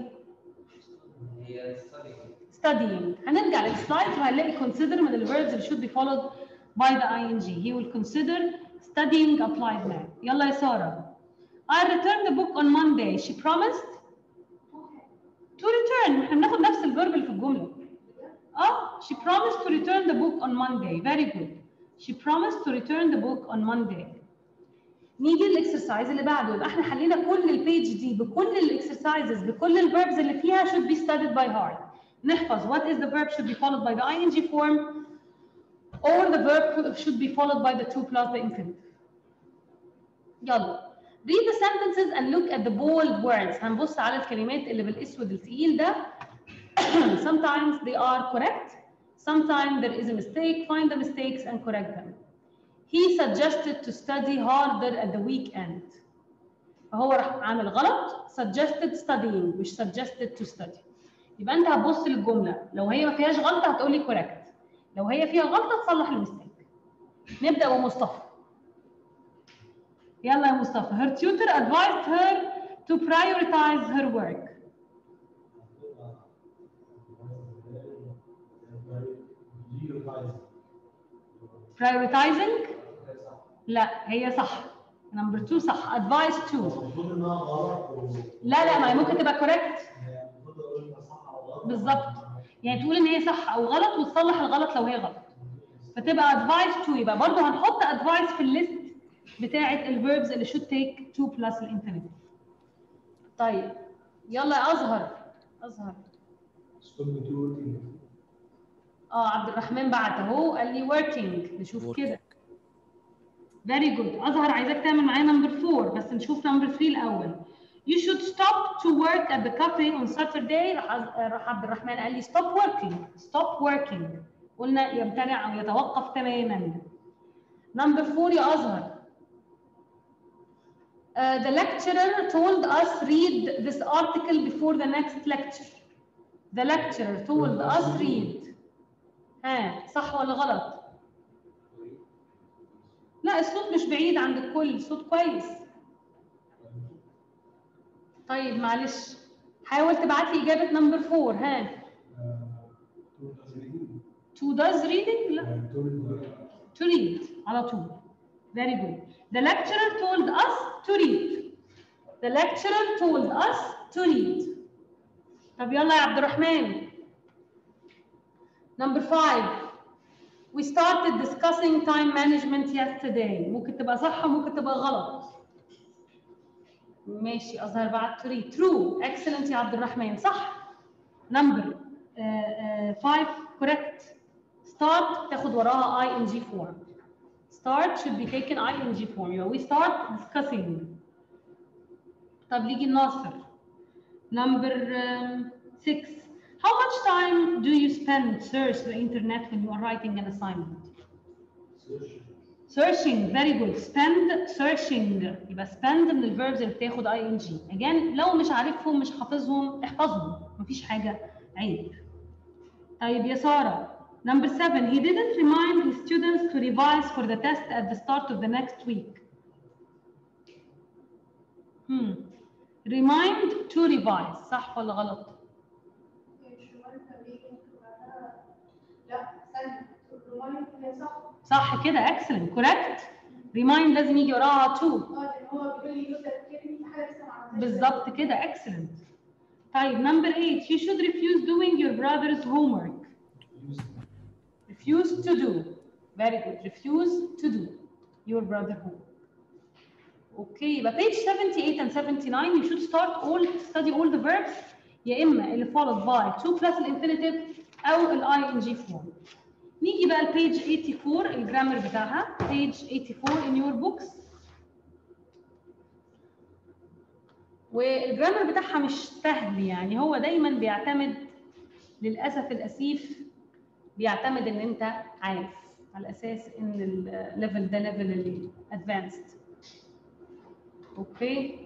studying هنرجع للسلايد وهنلاقي consider من الverbs اللي should be followed by the ing he will consider studying applied math يلا يا سارة I'll return the book on Monday she promised to return احنا بناخد نفس الفيرب اللي في الجملة اه she promised to return the book on Monday very good she promised to return the book on Monday نيجي للاكسرسايز اللي بعده يبقى احنا حلينا كل البيج دي بكل الاكسرسايزز بكل الفيربز اللي فيها should be studied by heart نحفظ what is the verb should be followed by the ing form or the verb should be followed by the to plus the infinitive يلا read the sentences and look at the bold words هنبص على الكلمات اللي بالاسود الثقيل ده sometimes they are correct sometimes there is a mistake find the mistakes and correct them he suggested to study harder at the weekend فهو راح عامل غلط suggested studying مش suggested to study يبقى انت هتبص للجمله لو هي ما فيهاش غلطه هتقولي correct لو هي فيها غلطه تصلح المستيك نبدا بمصطفى يلا يا مصطفى her tutor advised her to prioritize her work prioritizing لا هي صح نمبر 2 صح advice 2 المفروض انها غلط و- لا لا ما هي ممكن تبقى correct المفروض اقول انها صح او غلط بالظبط يعني تقول ان هي صح او غلط وتصلح الغلط لو هي غلط فتبقى advice 2 يبقى برضه هنحط advice في الليست بتاعه الفيربز اللي should take 2 plus الانفينيتيف طيب يلا يا ازهر ازهر Stop me to working. اه عبد الرحمن بعت اهو قال لي working نشوف Working. كده very good ازهر عايزاك تعمل معايا نمبر 4 بس نشوف نمبر 3 الاول You should stop to work at the cafe on Saturday راح أز- راح عبد الرحمن قال لي stop working stop working قلنا يمتنع او يتوقف تماما نمبر 4 يا ازهر Uh, the lecturer told us read this article before the next lecture. The lecturer told us read. ها صح ولا غلط؟ لا الصوت مش بعيد عند الكل الصوت كويس طيب معلش حاول تبعت لي اجابه نمبر 4 ها to does reading لا to read على طول very good the lecturer told us to read the lecturer told us to read طب يلا يا عبد الرحمن number 5 We started discussing time management yesterday. ممكن تبقى صح وممكن تبقى غلط. ماشي أظهر بعد تري. True. Excellent يا عبد الرحمن. صح. Number 5 correct. Start تاخد وراها ing form. Start should be taken ing form. يبقى we start discussing. طب نيجي الناصر. Number 6. How much time do you spend search the internet when you are writing an assignment? Searching, very good. Spend, searching. يبقى spend من الverbs اللي بتاخد ing. Again, لو مش عارفهم مش حافظهم احفظهم. مفيش حاجة عيب. طيب يا سارة. Number seven, he didn't remind his students to revise for the test at the start of the next week. Hmm. Remind to revise. صح ولا غلط؟ لا استنى الرماية هي صح صح كده اكسلنت كوريكت ريمايند لازم يجي وراها تو اه لان هو بيقول لي يبدا تفكرني في حاجه لسه ما عملتهاش بالظبط كده اكسلنت طيب نمبر 8 you should refuse doing your brother's homework refuse to do very good refuse to do your brother homework اوكي يبقى page 78 and 79 you should start all study all the verbs يا اما اللي followed by to plus الانفينيتيف او ال ing form نيجي بقى البيج 84 الجرامر بتاعها page 84 in your books والجرامر بتاعها مش سهل يعني هو دايما بيعتمد للاسف الاسيف بيعتمد ان انت عارف على اساس ان الليفل ده ليفل الادفانسد اوكي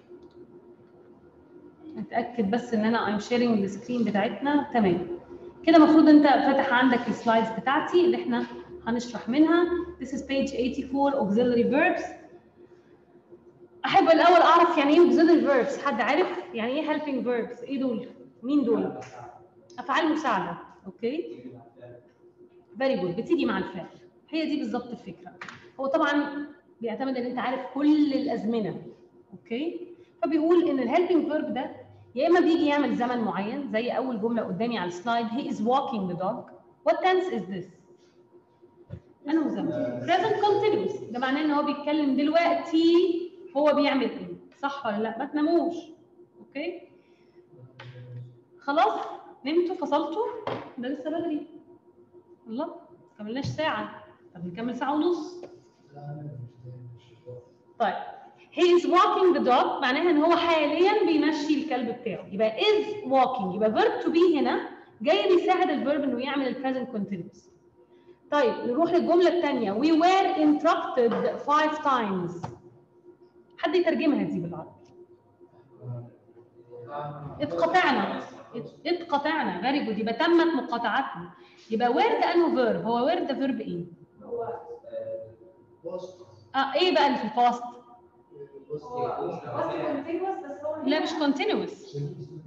اتاكد بس ان انا ايم شيرنج السكرين بتاعتنا تمام كده المفروض انت فاتح عندك السلايدز بتاعتي اللي احنا هنشرح منها this is page 84 auxiliary verbs احب الاول اعرف يعني ايه auxiliary verbs حد عارف يعني ايه helping verbs ايه دول مين دول افعال مساعده اوكي فيري جود بتيجي مع الفعل هي دي بالظبط الفكره هو طبعا بيعتمد ان انت عارف كل الازمنه اوكي فبيقول ان الهيلبنج فيرب ده يا اما بيجي يعمل زمن معين زي اول جمله قدامي على السلايد he is walking the dog what tense is this انه زمن present continuous ده معناه ان هو بيتكلم دلوقتي هو بيعمل ايه صح ولا لا ما تناموش اوكي خلاص نمتوا فصلتوا ده لسه بدري الله ما كملناش ساعه طب نكمل ساعه ونص طيب he is walking the dog معناها ان هو حاليا بيمشي الكلب بتاعه يبقى is walking يبقى verb to be هنا جاي بيساعد الفيرب انه يعمل البريزنت continuous طيب نروح للجمله الثانيه we were interrupted five times حد يترجمها دي بالعربي اتقطعنا ات- اتقطعنا فيري جود يبقى تمت مقاطعتنا يبقى وير ده انه فيرب هو وير ده فيرب ايه؟ اه ايه بقى اللي في الباست؟ لا مش continuous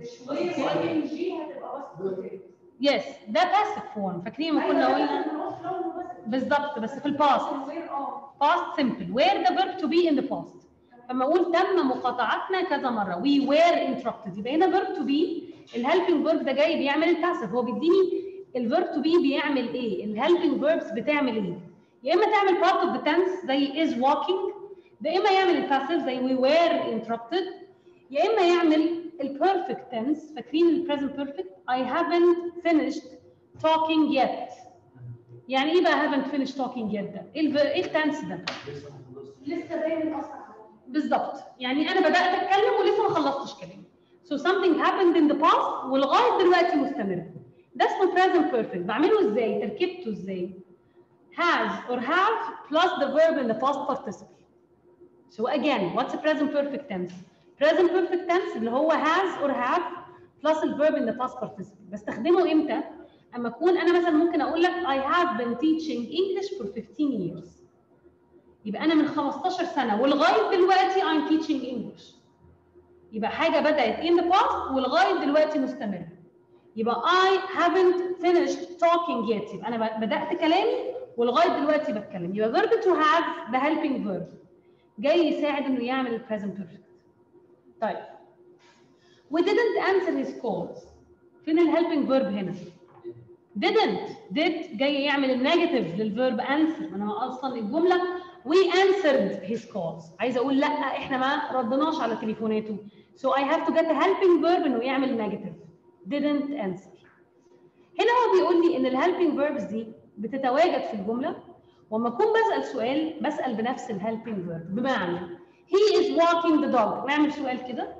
يس ده باسيف فورم فاكرين ما كنا قلنا بالظبط بس في الباست past simple where the verb to be in the past فما اقول تم مقاطعتنا كذا مره we were interrupted يبقى هنا verb to be الهيلبنج verb ده جاي بيعمل الباسيف هو بيديني الفيرب to be بيعمل ايه الهيلبنج verbs بتعمل ايه يا اما تعمل part of the tense زي is walking يا اما يعمل الباسيف زي we were interrupted يا اما يعمل البيرفكت tense فاكرين البريزنت بيرفكت I haven't finished talking yet يعني ايه بقى haven't finished talking yet ده؟ ايه الف- ايه التنس ده؟ لسه دايما اصلا بالظبط يعني انا بدات اتكلم ولسه ما خلصتش كلام so something happened in the past ولغايه دلوقتي مستمر ده اسمه present perfect بعمله ازاي تركيبته ازاي has or have plus the verb in the past participle so again what's a present perfect tense present perfect tense اللي هو has or have plus the verb in the past participle بستخدمه امتى اما اكون انا مثلا ممكن اقول لك I have been teaching English for 15 years يبقى انا من 15 سنه ولغايه دلوقتي I'm teaching English يبقى حاجه بدات in the past ولغايه دلوقتي مستمره يبقى I haven't finished talking yet يبقى انا بدات كلامي ولغايه دلوقتي بتكلم يبقى verb to have the helping verb جاي يساعد انه يعمل ال present perfect طيب we didn't answer his calls فين ال helping verb هنا didn't did جاي يعمل النيجاتيف للفيرب answer ما انا اصلا الجمله we answered his calls عايزه اقول لا احنا ما ردناش على تليفوناته so I have to get a helping verb انه يعمل نيجاتيف didn't answer هنا هو بيقول لي ان الهيلبنج فيربس دي بتتواجد في الجمله وما اكون بسال سؤال بسال بنفس الهيلبنج فيرب بمعنى he is walking the dog نعمل سؤال كده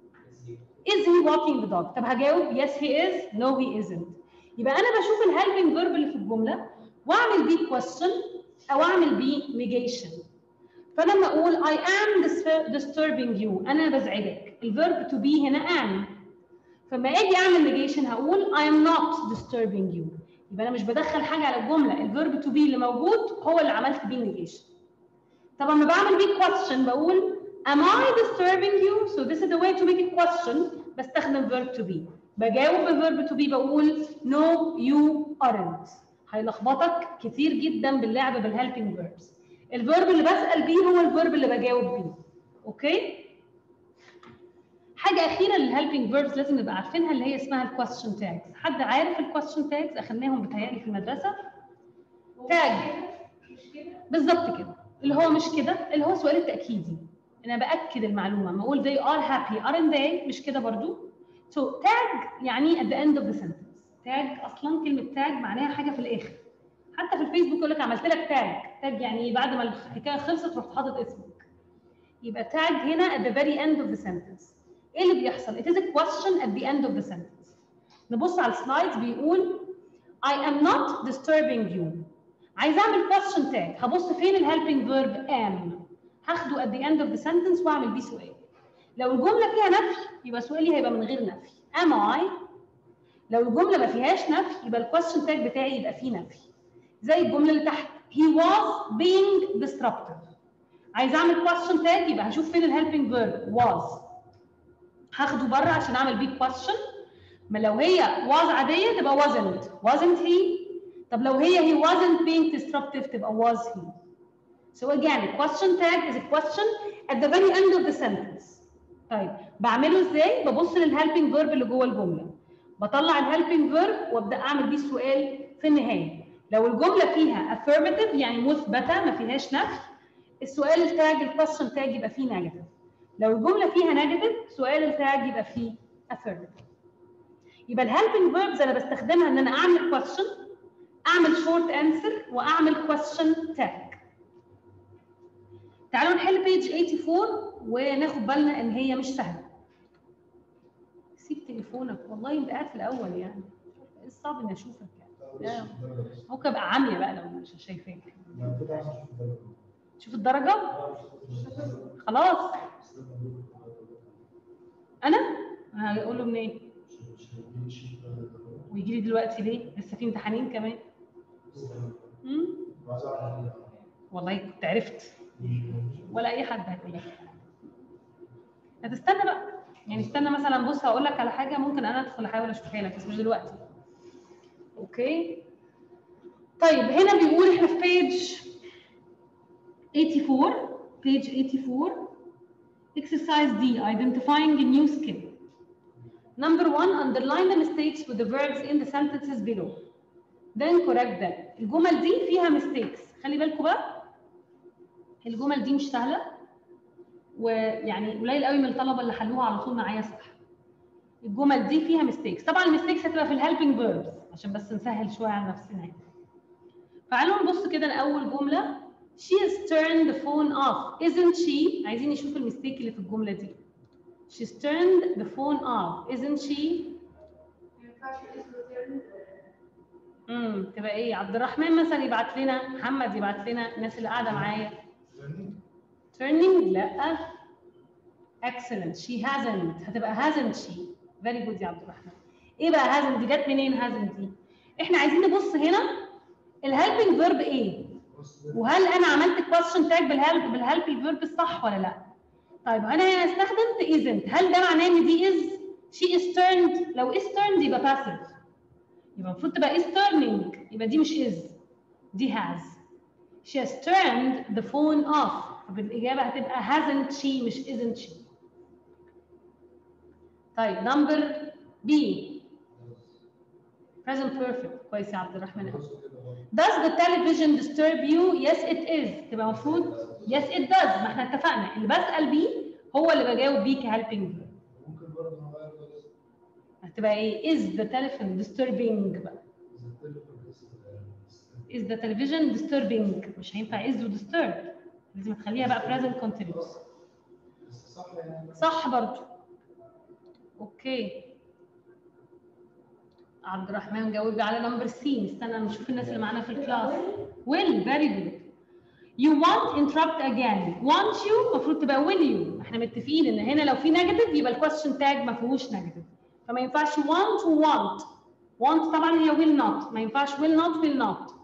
is he walking the dog طب هجاوب yes he is no he isn't يبقى انا بشوف الهيلبنج فيرب اللي في الجمله واعمل بيه question او اعمل بيه negation فلما اقول I am dis- disturbing you انا بزعجك الفيرب to be هنا am فما اجي اعمل negation هقول I am not disturbing you يبقى انا مش بدخل حاجه على الجمله الفيرب to be اللي موجود هو اللي عملت بيه negation طب لما بعمل بيه question بقول am I disturbing you so this is the way to make a question بستخدم verb to be بجاوب بالverb to be بقول no you aren't هيلخبطك كتير جدا باللعب بالهيلبنج verbs الفيرب اللي بسال بيه هو الفيرب اللي بجاوب بيه اوكي حاجه اخيره للهيلبنج verbs لازم نبقى عارفينها اللي هي اسمها الكويستشن تاجز حد عارف الكويستشن تاجز اخدناهم بتهيألي في المدرسه تاج بالظبط كده اللي هو مش كده اللي هو سؤال التاكيدي انا باكد المعلومه لما اقول they are happy aren't they مش كده برضو so tag يعني at the end of the sentence tag اصلا كلمه tag معناها حاجه في الاخر حتى في الفيسبوك يقول لك عملت لك تاج تاج يعني بعد ما الحكايه خلصت رحت حاطط اسمك يبقى tag هنا at the very end of the sentence ايه اللي بيحصل it is a question at the end of the sentence نبص على السلايدز بيقول I am not disturbing you عايز اعمل question tag هبص فين الهيلبنج verb am هاخده at the end of the sentence واعمل بيه سؤال لو الجمله فيها نفي يبقى سؤالي هيبقى من غير نفي am I لو الجمله ما فيهاش نفي يبقى الكويستشن تاج بتاعي يبقى فيه نفي زي الجمله اللي تحت he was being disruptive عايز اعمل question tag يبقى هشوف فين الهيلبنج verb was هاخده بره عشان اعمل بيه question ما لو هي was عاديه تبقى wasn't wasn't he طب لو هي he wasn't being disruptive تبقى was he so again a question tag is a question at the very end of the sentence طيب بعمله ازاي ببص للهيلبنج verb اللي جوه الجمله بطلع الهيلبنج verb وابدا اعمل بيه السؤال في النهايه لو الجمله فيها affirmative يعني مثبته ما فيهاش نفي السؤال التاج الكويستشن تاج يبقى فيه نيجاتيف لو الجمله فيها نيجاتيف سؤال التاج يبقى فيه affirmative يبقى الهيلبنج verbs انا بستخدمها ان انا اعمل question اعمل short answer واعمل question tag تعالوا نحل بيج 84 وناخد بالنا ان هي مش سهله سيب تليفونك والله انت قاعد في الاول يعني ايه الصعب اني اشوفك يعني لا. ممكن ابقى عاميه بقى لو مش شايفاك شوف الدرجه خلاص انا هقول له منين ويجي لي دلوقتي ليه لسه في امتحانين كمان مم؟ والله كنت عرفت ولا اي حد هيقول لك هتستنى بقى يعني استنى مثلا بص هقول لك على حاجه ممكن انا ادخل احاول اشوفها لك بس مش دلوقتي اوكي طيب هنا بيقول احنا في بيج 84 page 84 exercise D identifying a new skill number one underline the mistakes with the verbs in the sentences below then correct them الجمل دي فيها mistakes خلي بالكم بقى الجمل دي مش سهله ويعني قليل قوي من الطلبه اللي حلوها على طول معايا صح الجمل دي فيها mistakes طبعا الميستيكس هتبقى في الهيلبنج verbs عشان بس نسهل شويه على نفسنا يعني تعالوا نبص كده لاول جمله She has turned the phone off. Isn't she? عايزين نشوف المستيك اللي في الجملة دي. She's turned the phone off. Isn't she? امم تبقى ايه؟ عبد الرحمن مثلا يبعت لنا، محمد يبعت لنا، الناس اللي قاعدة معايا. Turning لا. Excellent. She hasn't. هتبقى hasn't she. Very good يا عبد الرحمن. ايه بقى hasn't دي؟ جت منين hasn't دي؟ احنا عايزين نبص هنا الهيلبنج فيرب ايه؟ وهل انا عملت كويستشن تاج بالهيلب بالهيلب الفيرب الصح ولا لا؟ طيب انا هنا استخدمت isn't هل ده معناه ان دي is she is turned لو is turned يبقى passive يبقى المفروض تبقى is turning يبقى دي مش is دي has she has turned the phone off طب الاجابه هتبقى hasn't she مش isn't she طيب number B present perfect كويس يا عبد الرحمن Does the television disturb you? Yes it is. تبقى المفروض yes it does. ما احنا اتفقنا اللي بسأل بيه هو اللي بجاوب بيه كهيلبنج ممكن برضه نغير بس هتبقى ايه؟ is the telephone disturbing بقى. is the television disturbing مش هينفع is و disturb لازم تخليها بقى present continuous. بس صح يعني صح برضو. اوكي. عبد الرحمن جاوب على نمبر سي استنى نشوف الناس اللي معانا في الكلاس will very good you want interrupt again want you المفروض تبقى will you احنا متفقين ان هنا لو في نيجاتيف يبقى الكويستشن تاج ما فيهوش نيجاتيف فما ينفعش want و want want طبعا هي will not ما ينفعش will not will not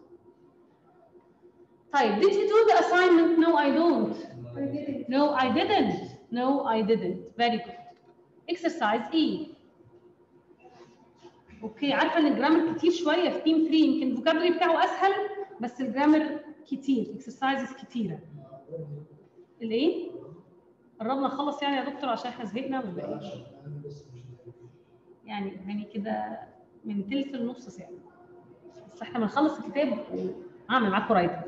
طيب did you do the assignment no I don't no I didn't no I didn't very good exercise E اوكي عارفه ان الجرامر كتير شويه في تيم 3 يمكن الفوكابري بتاعه اسهل بس الجرامر كتير اكسرسايزز كتيره الايه قربنا نخلص يعني يا دكتور عشان احنا زهقنا ولا ايه انا بس مش يعني يعني كده من تلت لنص ساعه بس احنا بنخلص الكتاب وهعمل معاكم رايتنج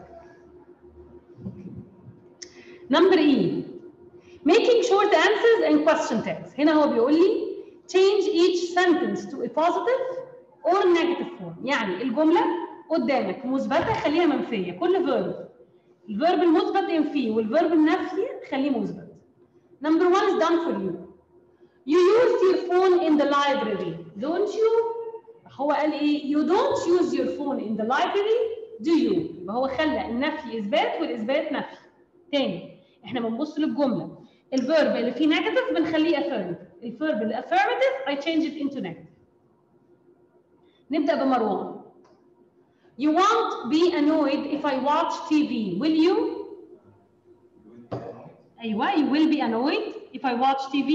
نمبر اي making short answers and question tags هنا هو بيقول لي change each sentence to a positive or negative form يعني الجملة قدامك مثبتة خليها منفية كل verb الفيرب المثبت ينفيه والفيرب النفي خليه مثبت number one is done for you you use your phone in the library don't you هو قال ايه you don't use your phone in the library do you يبقى هو خلى النفي اثبات والاثبات نفي تاني احنا بنبص للجمله الفيرب اللي فيه نيجاتيف بنخليه affirmative الفيرب اللي affirmative I change it into negative نبدأ بمروان You won't be annoyed if I watch TV will you أيوة you will be annoyed if I watch TV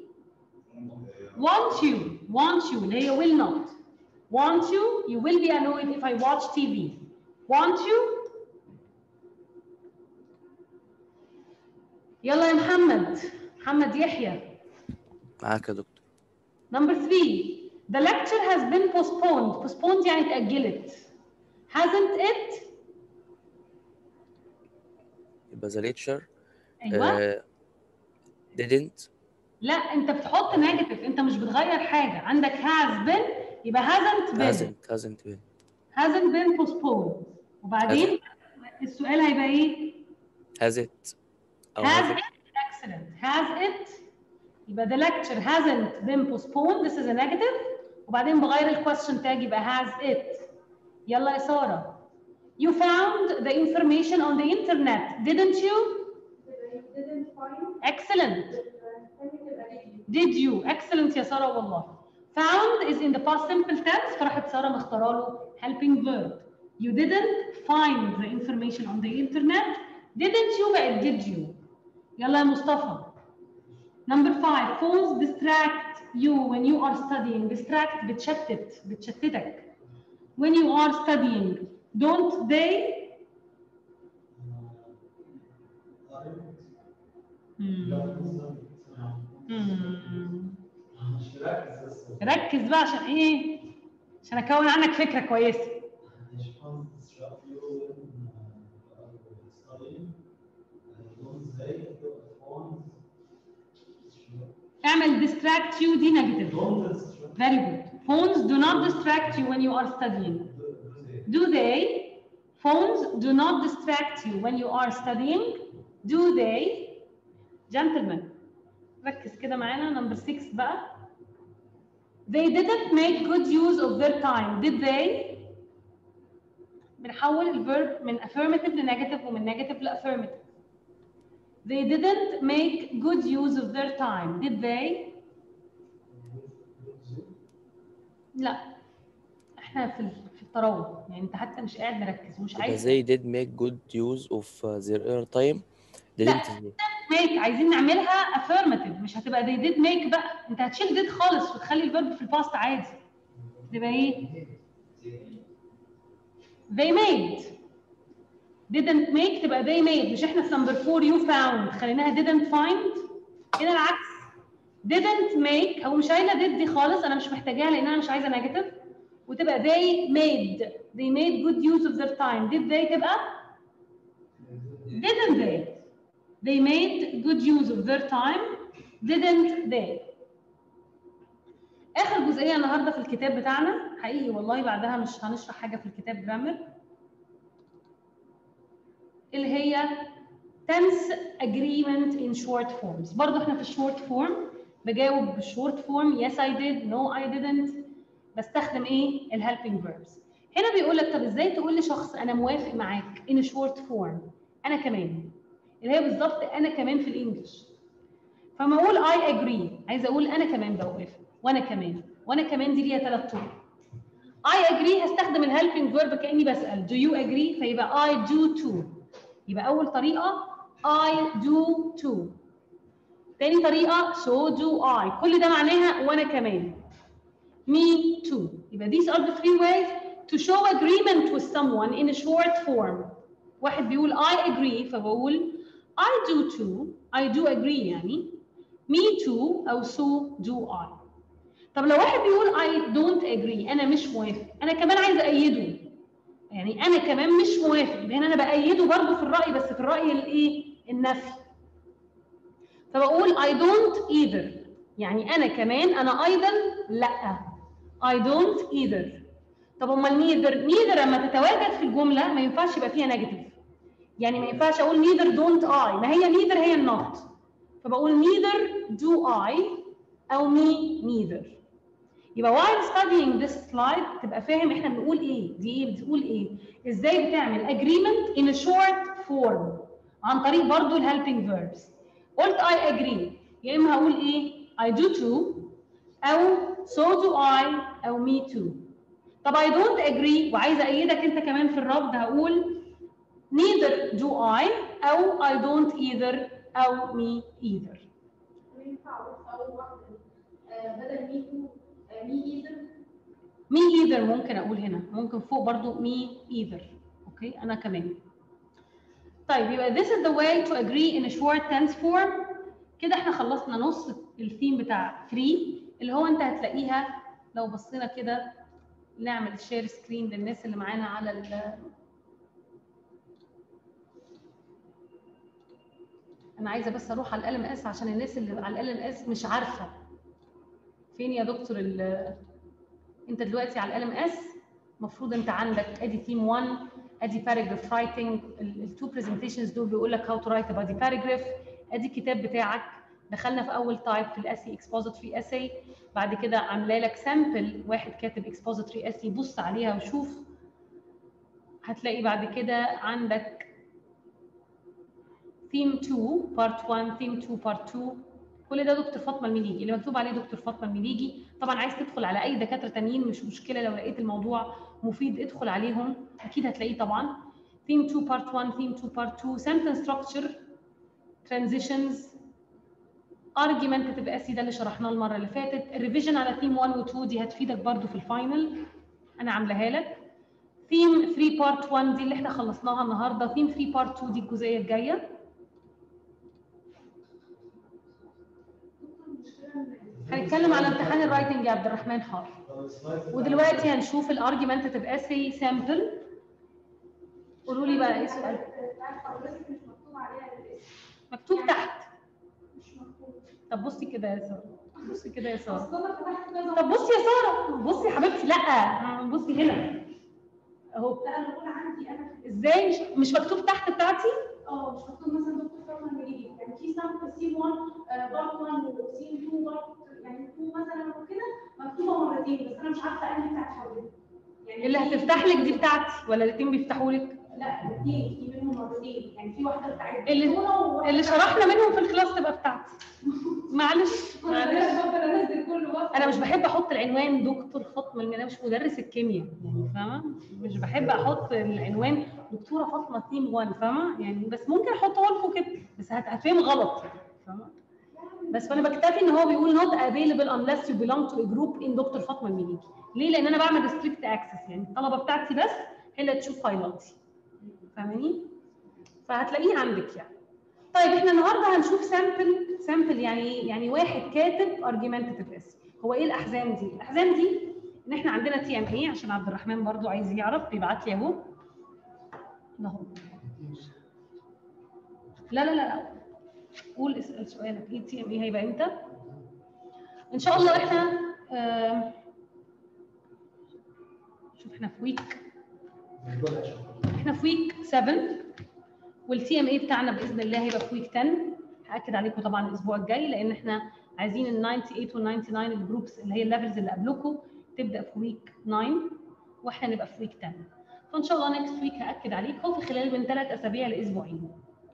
want you want you اللي هي will not want you you will be annoyed if I watch TV want you يلا يا محمد محمد يحيى معاك يا دكتور Number three, the lecture has been postponed. Postponed يعني اتأجلت. Hasn't it? يبقى the lecture أيوة. آه، didn't لا أنت بتحط نيجاتيف، أنت مش بتغير حاجة. عندك has been يبقى hasn't been. hasn't hasn't been Hasn't been postponed. وبعدين السؤال هيبقى إيه؟ has it او has have it excellent has it يبقى the lecture hasn't been postponed this is a negative وبعدين بغير الكويستشن تاج يبقى has it يلا يا ساره you found the information on the internet didn't you didn't find excellent الثاني تبقى رجلي did you excellent يا ساره والله found is in the past simple tense فراحت ساره مختاره له helping verb you didn't find the information on the internet didn't you بقت did you يلا يا مصطفى number five phones distract you when you are studying distract بتشتت بتشتتك when you are studying don't they Hmm. Hmm. مش مركز بس ركز بقى عشان ايه عشان اكون عنك فكره كويسه مش فاهم disrupt you when uh, studying uh, don't say your phones اعمل distract you دي negative don't disrupt very good phones do not distract you when you are studying do they phones do not distract you when you are studying do they gentlemen ركز كده معانا number 6 بقى they didn't make good use of their time did they بنحول الفيرب من affirmative لنيجاتيف ومن negative لaffirmative they didn't make good use of their time did they لا احنا في ال- في التروض يعني انت حتى مش قاعد مركز ومش يبقى عايز they did make good use of uh, their air time didn't they make عايزين نعملها affirmative مش هتبقى they did make بقى انت هتشيل did خالص وتخلي الفيرب في الباست عادي تبقى ايه they made didn't make تبقى they made مش احنا في number 4 you found خليناها didn't find هنا العكس didn't make او مش قايله did دي خالص انا مش محتاجاها لان انا مش عايزه negative وتبقى they made they made good use of their time did they تبقى didn't they they made good use of their time didn't they اخر جزئيه النهارده في الكتاب بتاعنا حقيقي والله بعدها مش هنشرح حاجه في الكتاب جرامر اللي هي tense agreement in short forms برضه احنا في الشورت فورم بجاوب بالشورت فورم yes I did no I didn't بستخدم ايه الهيلبينج verbs هنا بيقول لك طب ازاي تقول لشخص انا موافق معاك in short form انا كمان اللي هي بالظبط انا كمان في الانجليش فما اقول I agree عايزه اقول انا كمان بوافق وانا كمان وانا كمان دي ليها ثلاث طرق I agree هستخدم الهيلبينج فيرب كاني بسال do you agree فيبقى I do too يبقى اول طريقه I do too تاني طريقه so do I كل ده معناها وانا كمان me too يبقى these are the three ways to show agreement with someone in a short form واحد بيقول I agree فبقول I do too I do agree يعني me too أو so do I طب لو واحد بيقول I don't agree أنا مش موافق أنا كمان عايزة أيده يعني أنا كمان مش موافق يبقى هنا أنا بأيده برضه في الرأي بس في الرأي الإيه؟ النفي فبقول I don't either يعني أنا كمان أنا أيضا لأ I don't either طب أمال neither neither لما تتواجد في الجملة ما ينفعش يبقى فيها negative يعني ما ينفعش اقول neither don't I ما هي neither هي not فبقول neither do I او me neither يبقى while studying this slide تبقى فاهم احنا بنقول ايه دي ايه بتقول ايه ازاي بتعمل agreement in a short form عن طريق برضو ال helping verbs قلت I agree يا اما هقول ايه I do too او so do I او me too طب I don't agree وعايزه ايدك انت كمان في الرفض هقول neither do I أو I don't either أو me either. ينفع اول واحده آه، بدل مي تو مي ايزر me either ممكن أقول هنا ممكن فوق برضو me either أوكي أنا كمان. طيب يبقى this is the way to agree in a short tense form كده احنا خلصنا نص الثيم بتاع 3 اللي هو انت هتلاقيها لو بصينا كده نعمل شير سكرين للناس اللي معانا على ال انا عايزه بس اروح على القلم اس عشان الناس اللي على القلم اس مش عارفه فين يا دكتور ال- انت دلوقتي على القلم اس المفروض انت عندك ادي تيم 1 ادي باراجراف رايتنج التو برزنتيشنز دول بيقول لك هاو تو رايت ا بادي باراجراف ادي الكتاب بتاعك دخلنا في اول تايب في الاسي اكسبوزيتوري اسي بعد كده عامله لك سامبل واحد كاتب اكسبوزيتوري اسي بص عليها وشوف هتلاقي بعد كده عندك ثيم 2 بارت 1 ثيم 2 بارت 2 كل ده دكتور فاطمه المليجي اللي مكتوب عليه دكتور فاطمه المليجي طبعا عايز تدخل على اي دكاتره تانيين مش مشكله لو لقيت الموضوع مفيد ادخل عليهم اكيد هتلاقيه طبعا ثيم 2 بارت 1 ثيم 2 بارت 2 sentence structure transitions argumentative essay ده اللي شرحناه المره اللي فاتت الريفيجن على ثيم 1 و 2 دي هتفيدك برضو في الفاينل انا عاملاها لك ثيم 3 بارت 1 دي اللي احنا خلصناها النهارده ثيم 3 بارت 2 دي الجزئيه الجايه هنتكلم على امتحان الرايتنج يا عبد الرحمن حار ودلوقتي هنشوف الارجيومنتيف اسي سامبل قولوا لي بقى ايه السؤال مش مكتوب عليها الاسم مكتوب تحت مش مكتوب طب بصي كده يا ساره بصي كده يا ساره اصل انا فتحت كذا طب بصي يا ساره بصي يا حبيبتي لا بصي هنا اهو لا انا بقول عندي انا ازاي مش, مش مكتوب تحت بتاعتي اه مش مكتوب مثلا دكتور فاطمه المليجي يعني في سامبل سي 1 بارت 1 وسي 2 بارت يعني 2 مثلا وكده مكتوبه مرتين بس انا مش عارفه انهي بتاعت حضرتك يعني اللي في- هتفتح لك دي بتاعتي ولا الاثنين بيفتحوا لك لا الاثنين في منهم مرتين يعني في واحده بتاعت اللي- الدكتورة وواحدة اللي بتاعت- شرحنا منهم في الكلاس تبقى بتاعتي معلش انا معلش بفضل انزل كله بس انا مش بحب احط العنوان دكتور فاطمه لان انا مش مدرس الكيمياء يعني فاهمه مش بحب احط العنوان دكتوره فاطمه تيم 1 فاهمه يعني بس ممكن احطه لكم كده بس هت- هتفهم غلط فاهمه بس فانا بكتفي ان هو بيقول not available unless you belong to a group in دكتور فاطمه المليجي ليه لان انا بعمل restrict access يعني الطلبه بتاعتي بس هي اللي تشوف فايلاتي فاهماني فهتلاقيه عندك يعني طيب احنا النهارده هنشوف سامبل سامبل يعني ايه؟ يعني واحد كاتب argumentative essay هو ايه الاحزان دي؟ الاحزان دي ان احنا عندنا تي ام اي عشان عبد الرحمن برضو عايز يعرف بيبعت لي اهو اهو لا لا لا لا قول اسال سؤالك ايه تي ام اي هيبقى امتى؟ ان شاء الله احنا آم، شوف احنا في ويك احنا في ويك 7 والتي ام اي بتاعنا باذن الله هيبقى في ويك 10 هاكد عليكم طبعا الاسبوع الجاي لان احنا عايزين ال 98 وال 99 الجروبس اللي هي الليفلز اللي قبلكم تبدا في ويك 9 واحنا نبقى في ويك 10 فان شاء الله نكست ويك هاكد عليك هو في خلال من ثلاث اسابيع لاسبوعين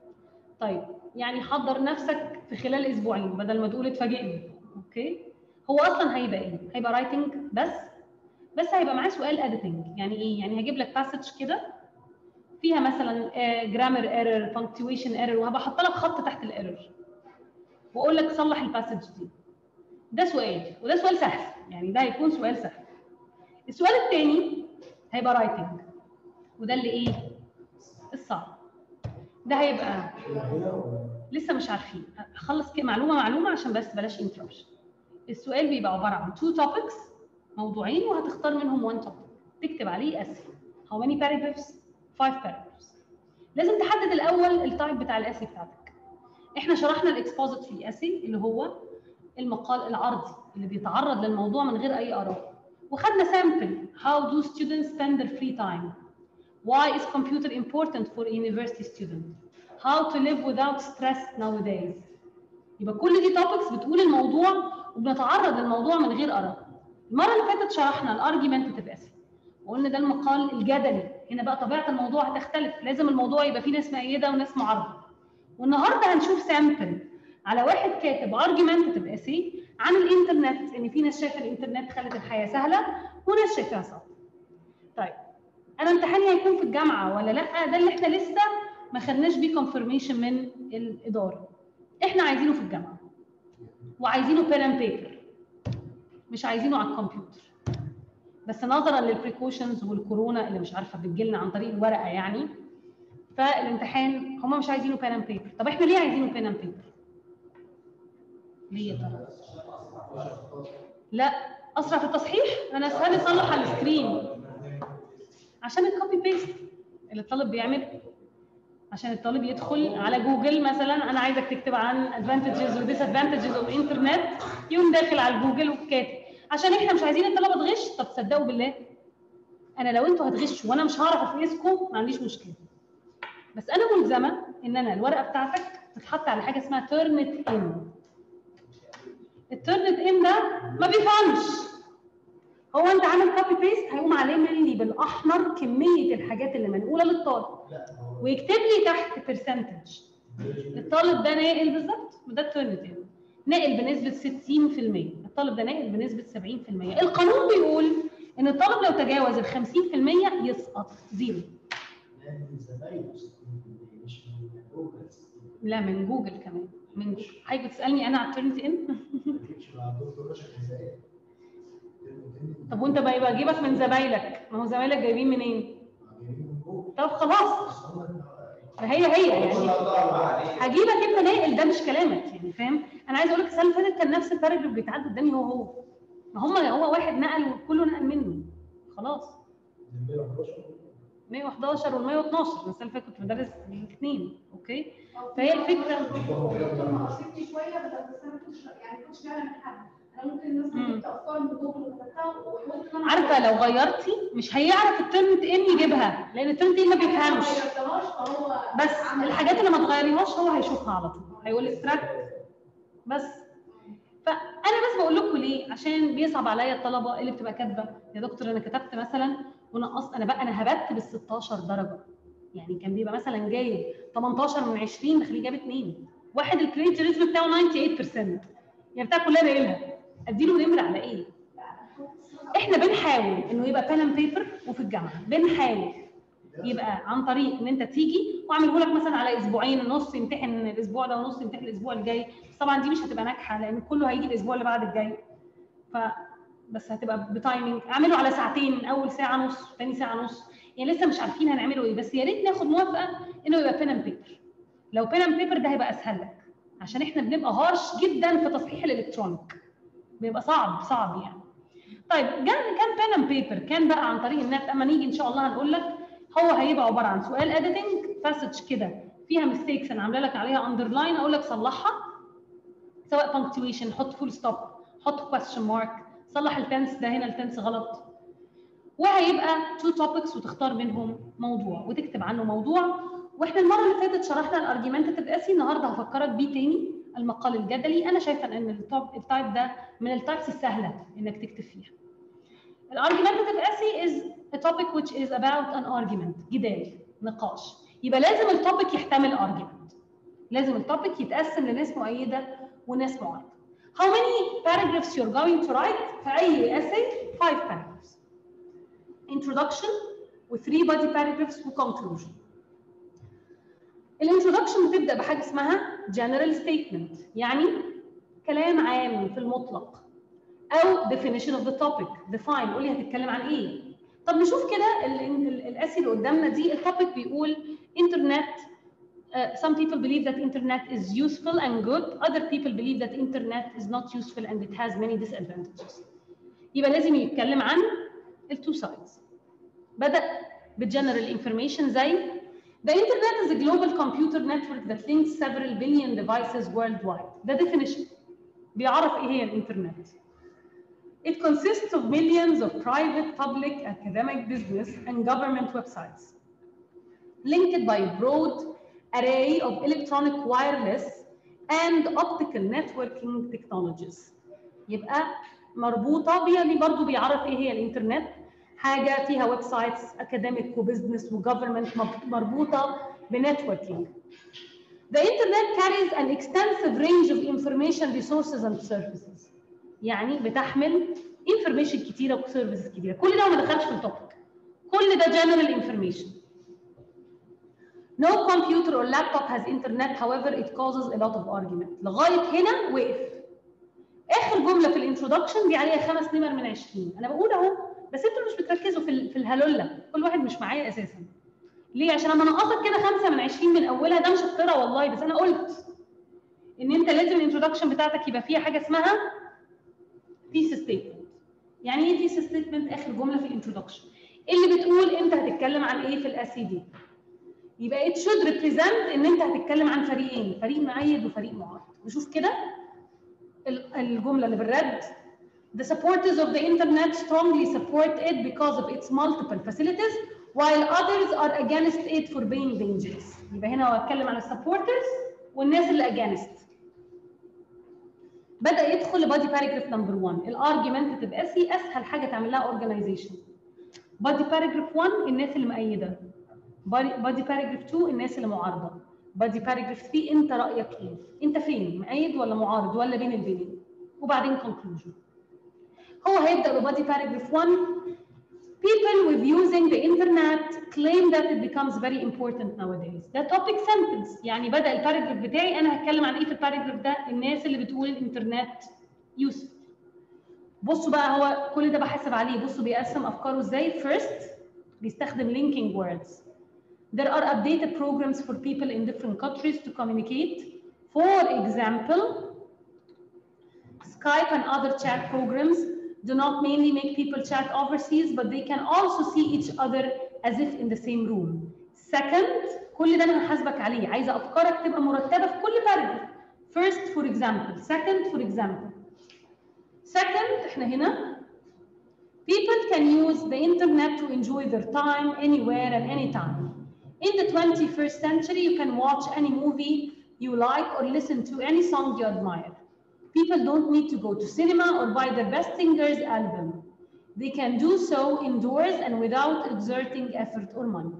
طيب يعني حضر نفسك في خلال اسبوعين بدل ما تقول اتفاجئني اوكي هو اصلا هيبقى ايه هيبقى رايتنج بس بس هيبقى معاه سؤال اديتنج يعني ايه يعني هجيب لك باسج كده فيها مثلا جرامر ايرور بانكتويشن ايرور وهبقى احط لك خط تحت الايرور واقول لك صلح الباسج دي ده سؤال وده سؤال سهل يعني ده هيكون سؤال سهل السؤال الثاني هيبقى رايتنج وده اللي ايه الصعب ده هيبقى لسه مش عارفين اخلص كده معلومه معلومه عشان بس بلاش انتربشن السؤال بيبقى عباره عن تو توبكس موضوعين وهتختار منهم وان توبك تكتب عليه اسي how many paragraphs 5 paragraphs لازم تحدد الاول التايب بتاع الاسي بتاعتك احنا شرحنا الاكسبوزيتوري اسي اللي هو المقال العرضي اللي بيتعرض للموضوع من غير اي اراء وخدنا سامبل how do students spend their free time why is computer important for a university student how to live without stress nowadays يبقى كل دي topics بتقول الموضوع وبنتعرض للموضوع من غير اراء المره اللي فاتت شرحنا الارجيومنتيف اسي وقلنا ده المقال الجدلي هنا بقى طبيعه الموضوع هتختلف لازم الموضوع يبقى فيه ناس مؤيده وناس معارضه والنهارده هنشوف سامبل على واحد كاتب argumentative essay عن الانترنت ان في ناس شايفه الانترنت خلت الحياه سهله وناس شايفاها صعبه. طيب انا امتحاني هيكون في الجامعه ولا لا ده اللي احنا لسه ما خدناش بيه كونفirmation من الاداره. احنا عايزينه في الجامعه وعايزينه بين اند بيبر مش عايزينه على الكمبيوتر. بس نظرا للبريكوشنز والكورونا اللي مش عارفه بتجيلنا عن طريق الورقه يعني فالامتحان هم مش عايزينه بين اند بيبر طب احنا ليه عايزينه بين اند بيبر ليه يا ترى لا اسرع في التصحيح انا اسهل اصلح على السكرين عشان الكوبي بيست اللي الطالب بيعمل عشان الطالب يدخل على جوجل مثلا انا عايزك تكتب عن advantages و disadvantages of الانترنت يقوم داخل على جوجل وكاتب عشان احنا مش عايزين الطلبه تغش طب صدقوا بالله انا لو انتوا هتغشوا وانا مش هعرف افقسكم ما عنديش مشكله بس انا ملزمه ان انا الورقه بتاعتك تتحط على حاجه اسمها تيرنت ان التيرنت ان ده ما بيفهمش هو انت عامل كوبي بيست هيقوم عليه ملي بالاحمر كميه الحاجات اللي منقوله للطالب لا هو ويكتب لي تحت برسنتج الطالب ده ناقل بالظبط ده التيرنت ان ناقل بنسبه 60% الطالب ده ناقل بنسبه 70% القانون بيقول ان الطالب لو تجاوز ال 50% يسقط زيرو من زمايله 60% مش من جوجل 60% لا من جوجل كمان من حضرتك بتسالني انا على التيرنت ان ما تجيبش مع الدكتور رشا الجزائري طب وانت بقى يبقى اجيبك من زمايلك ما هو زمايلك جايبين منين جايبين من جوجل طب خلاص بس هو ما هي هي يعني هجيبك انت ناقل ده مش كلامك يعني فاهم انا عايز اقول لك السنه اللي فاتت كان نفس الباراجراف بيتعدى قدامي هو هو ما هم هو واحد نقل وكله نقل منه خلاص 111 وال 112 السنه اللي فاتت كنت بدرس الاثنين اوكي فهي الفكره ما قصيتش شويه بس بس انا كنتش يعني كنتش فعلا من حد انا ممكن مثلا مم. جبت افكار من جوجل وكتبتها وحاولت ان انا عارفه لو غيرتي مش هيعرف الترنت ان يجيبها لان الترنت ان ما بيفهمش ما غيرتهاش فهو بس الحاجات اللي ما تغيريهاش هو هيشوفها على طول هيقول اكستراكت بس فانا بس بقول لكم ليه عشان بيصعب عليا الطلبه اللي بتبقى كاتبه يا دكتور انا كتبت مثلا ونقصت انا بقى انا هبت بال 16 درجه يعني كان بيبقى مثلا جايب 18 من 20 داخلين جاب 2 واحد الكريدت ريزم بتاعه 98% يعني بتاع كلها نايلها اديله نمره على ايه؟ احنا بنحاول انه يبقى بان بيبر وفي الجامعه بنحاول يبقى عن طريق ان انت تيجي واعمله لك مثلا على اسبوعين نص يمتحن الاسبوع ده ونص يمتحن الاسبوع الجاي بس طبعا دي مش هتبقى ناجحه لان كله هيجي الاسبوع اللي بعد الجاي ف بس هتبقى بتايمنج اعمله على ساعتين اول ساعه نص ثاني ساعه نص يعني لسه مش عارفين هنعمله ايه بس يا ريت ناخد موافقه انه يبقى بين بيبر لو بين بيبر ده هيبقى اسهل لك عشان احنا بنبقى هارش جدا في تصحيح الالكترونيك بيبقى صعب صعب يعني طيب كان كان بين بيبر كان بقى عن طريق النت اما نيجي ان شاء الله هنقول لك هو هيبقى عباره عن سؤال اديتنج باسج كده فيها ميستيكس انا عامله لك عليها اندرلاين اقول لك صلحها سواء بانكتويشن حط فول ستوب حط كويستشن مارك صلح التنس ده هنا التنس غلط وهيبقى تو توبكس وتختار منهم موضوع وتكتب عنه موضوع واحنا المره اللي فاتت شرحنا الارجيومنتيف اسي النهارده هفكرك بيه تاني المقال الجدلي انا شايفه ان التوب التايب ده من التايبس السهله انك تكتب فيها الارجيومنتيف اسي is a topic which is about an argument جدال نقاش يبقى لازم التوبيك يحتمل argument لازم التوبيك يتقسم لناس مؤيده وناس معارضه How many paragraphs you're going to write في أي essay? Five paragraphs. Introduction و three body paragraphs و conclusion. الانترودكشن بتبدأ بحاجة اسمها general statement يعني كلام عام في المطلق أو definition of the topic define قولي هتتكلم عن إيه طب نشوف كده الاسي اللي قدامنا دي التوبيك بيقول internet Uh, some people believe that internet is useful and good. Other people believe that internet is not useful and it has many disadvantages. يبقى لازم يتكلم عن التو sides. بدأ بالجنرال information زي The internet is a global computer network that links several billion devices worldwide. ده definition. بيعرف ايه هي الانترنت. It consists of millions of private, public, academic, business, and government websites linked by a broad array of electronic wireless and optical networking technologies يبقى مربوطه بيها برضه بيعرف ايه هي الانترنت حاجه فيها ويب سايتس اكاديميك وبزنس وجفرمنت مربوطه بنتوركينج The internet carries an extensive range of information resources and services. يعني بتحمل information كتيره وسيرفيسز كتيره، كل ده ما دخلش في التوبيك. كل ده general information. No computer or laptop has internet, however, it causes a lot of argument. لغايه هنا وقف. اخر جمله في الانترودكشن دي عليها خمس نمر من 20 انا بقول اهو بس انتوا مش بتركزوا في ال- في الهلوله كل واحد مش معايا اساسا ليه عشان اما انقصك كده خمسه من 20 من اولها ده مش اختراع والله بس انا قلت ان انت لازم الانترودكشن بتاعتك يبقى فيها حاجه اسمها thesis statement يعني ايه thesis statement اخر جمله في الانترودكشن اللي بتقول انت هتتكلم عن ايه في الاسي دي يبقى it should represent ان انت هتتكلم عن فريقين فريق مؤيد وفريق معارض نشوف كده ال- الجمله اللي بالرد The supporters of the internet strongly support it because of its multiple facilities while others are against it for being dangerous. يبقى هنا هو اتكلم عن السبورترز والناس اللي اجانست بدا يدخل لبادي باراجراف نمبر 1 الارجيومنتيف اسي اسهل حاجه تعمل لها اورجانيزيشن بادي باراجراف 1 الناس اللي مؤيده بادي باراجراف 2 الناس اللي معارضه بادي باراجراف 3 انت رايك ايه انت فين مؤيد ولا معارض ولا بين البنين وبعدين conclusion هو هيبدا ببادي باراجراف 1 People with using the internet claim that it becomes very important nowadays. ده topic sentence يعني بدأ الباراجراف بتاعي أنا هتكلم عن إيه في الباراجراف ده؟ الناس اللي بتقول الإنترنت useful. بصوا بقى هو كل ده بحاسب عليه بصوا بيقسم أفكاره إزاي؟ First بيستخدم linking words. There are updated programs for people in different countries to communicate. For example, Skype and other chat programs do not mainly make people chat overseas, but they can also see each other as if in the same room. Second, كل ده انا هحاسبك عليه، عايزه افكارك تبقى مرتبه في كل باراجراف. First, for example. Second, for example. Second, احنا هنا people can use the internet to enjoy their time anywhere and anytime. In the 21st century, you can watch any movie you like or listen to any song you admire. People don't need to go to cinema or buy the best singer's album. They can do so indoors and without exerting effort or money.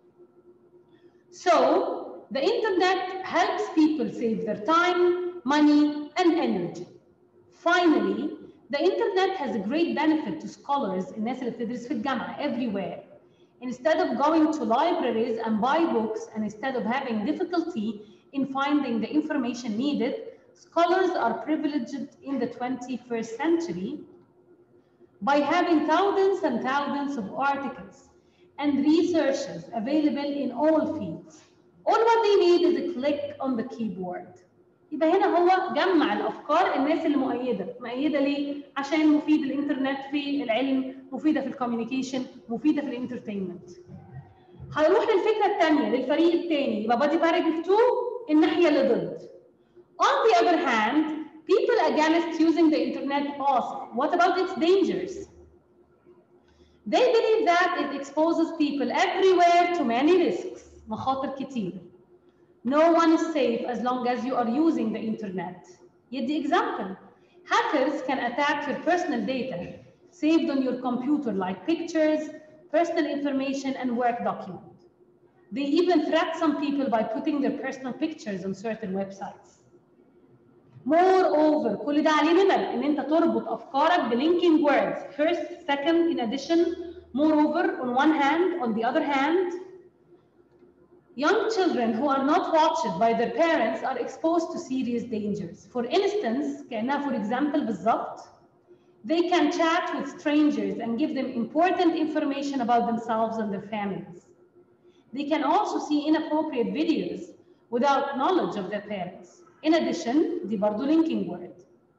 So, the internet helps people save their time, money, and energy. Finally, the internet has a great benefit to scholars الناس اللي بتدرس في الجامعة everywhere. Instead of going to libraries and buy books and instead of having difficulty in finding the information needed, scholars are privileged in the 21st century by having thousands and thousands of articles and researches available in all fields. All what they need is a click on the keyboard. يبقى هنا هو جمع الافكار الناس اللي مؤيده، مؤيده ليه؟ عشان مفيد الانترنت في العلم، مفيده في الكوميونيكيشن، مفيده في الانترتينمنت. هنروح للفكره الثانيه للفريق الثاني يبقى بادي باراجراف 2 الناحيه اللي ضد. On the other hand, people against using the internet ask, what about its dangers? They believe that it exposes people everywhere to many risks, مخاطر كتير. No one is safe as long as you are using the internet. Yet the example, hackers can attack your personal data saved on your computer like pictures, personal information, and work documents. They even threat some people by putting their personal pictures on certain websites. Moreover, كل ده عليه ملل ان انت تربط افكارك بlinking words first, second, in addition, moreover, on one hand, on the other hand, young children who are not watched by their parents are exposed to serious dangers. For instance, كأنها for example بالضبط, they can chat with strangers and give them important information about themselves and their families. They can also see inappropriate videos without knowledge of their parents. In addition, دي برضو linking word.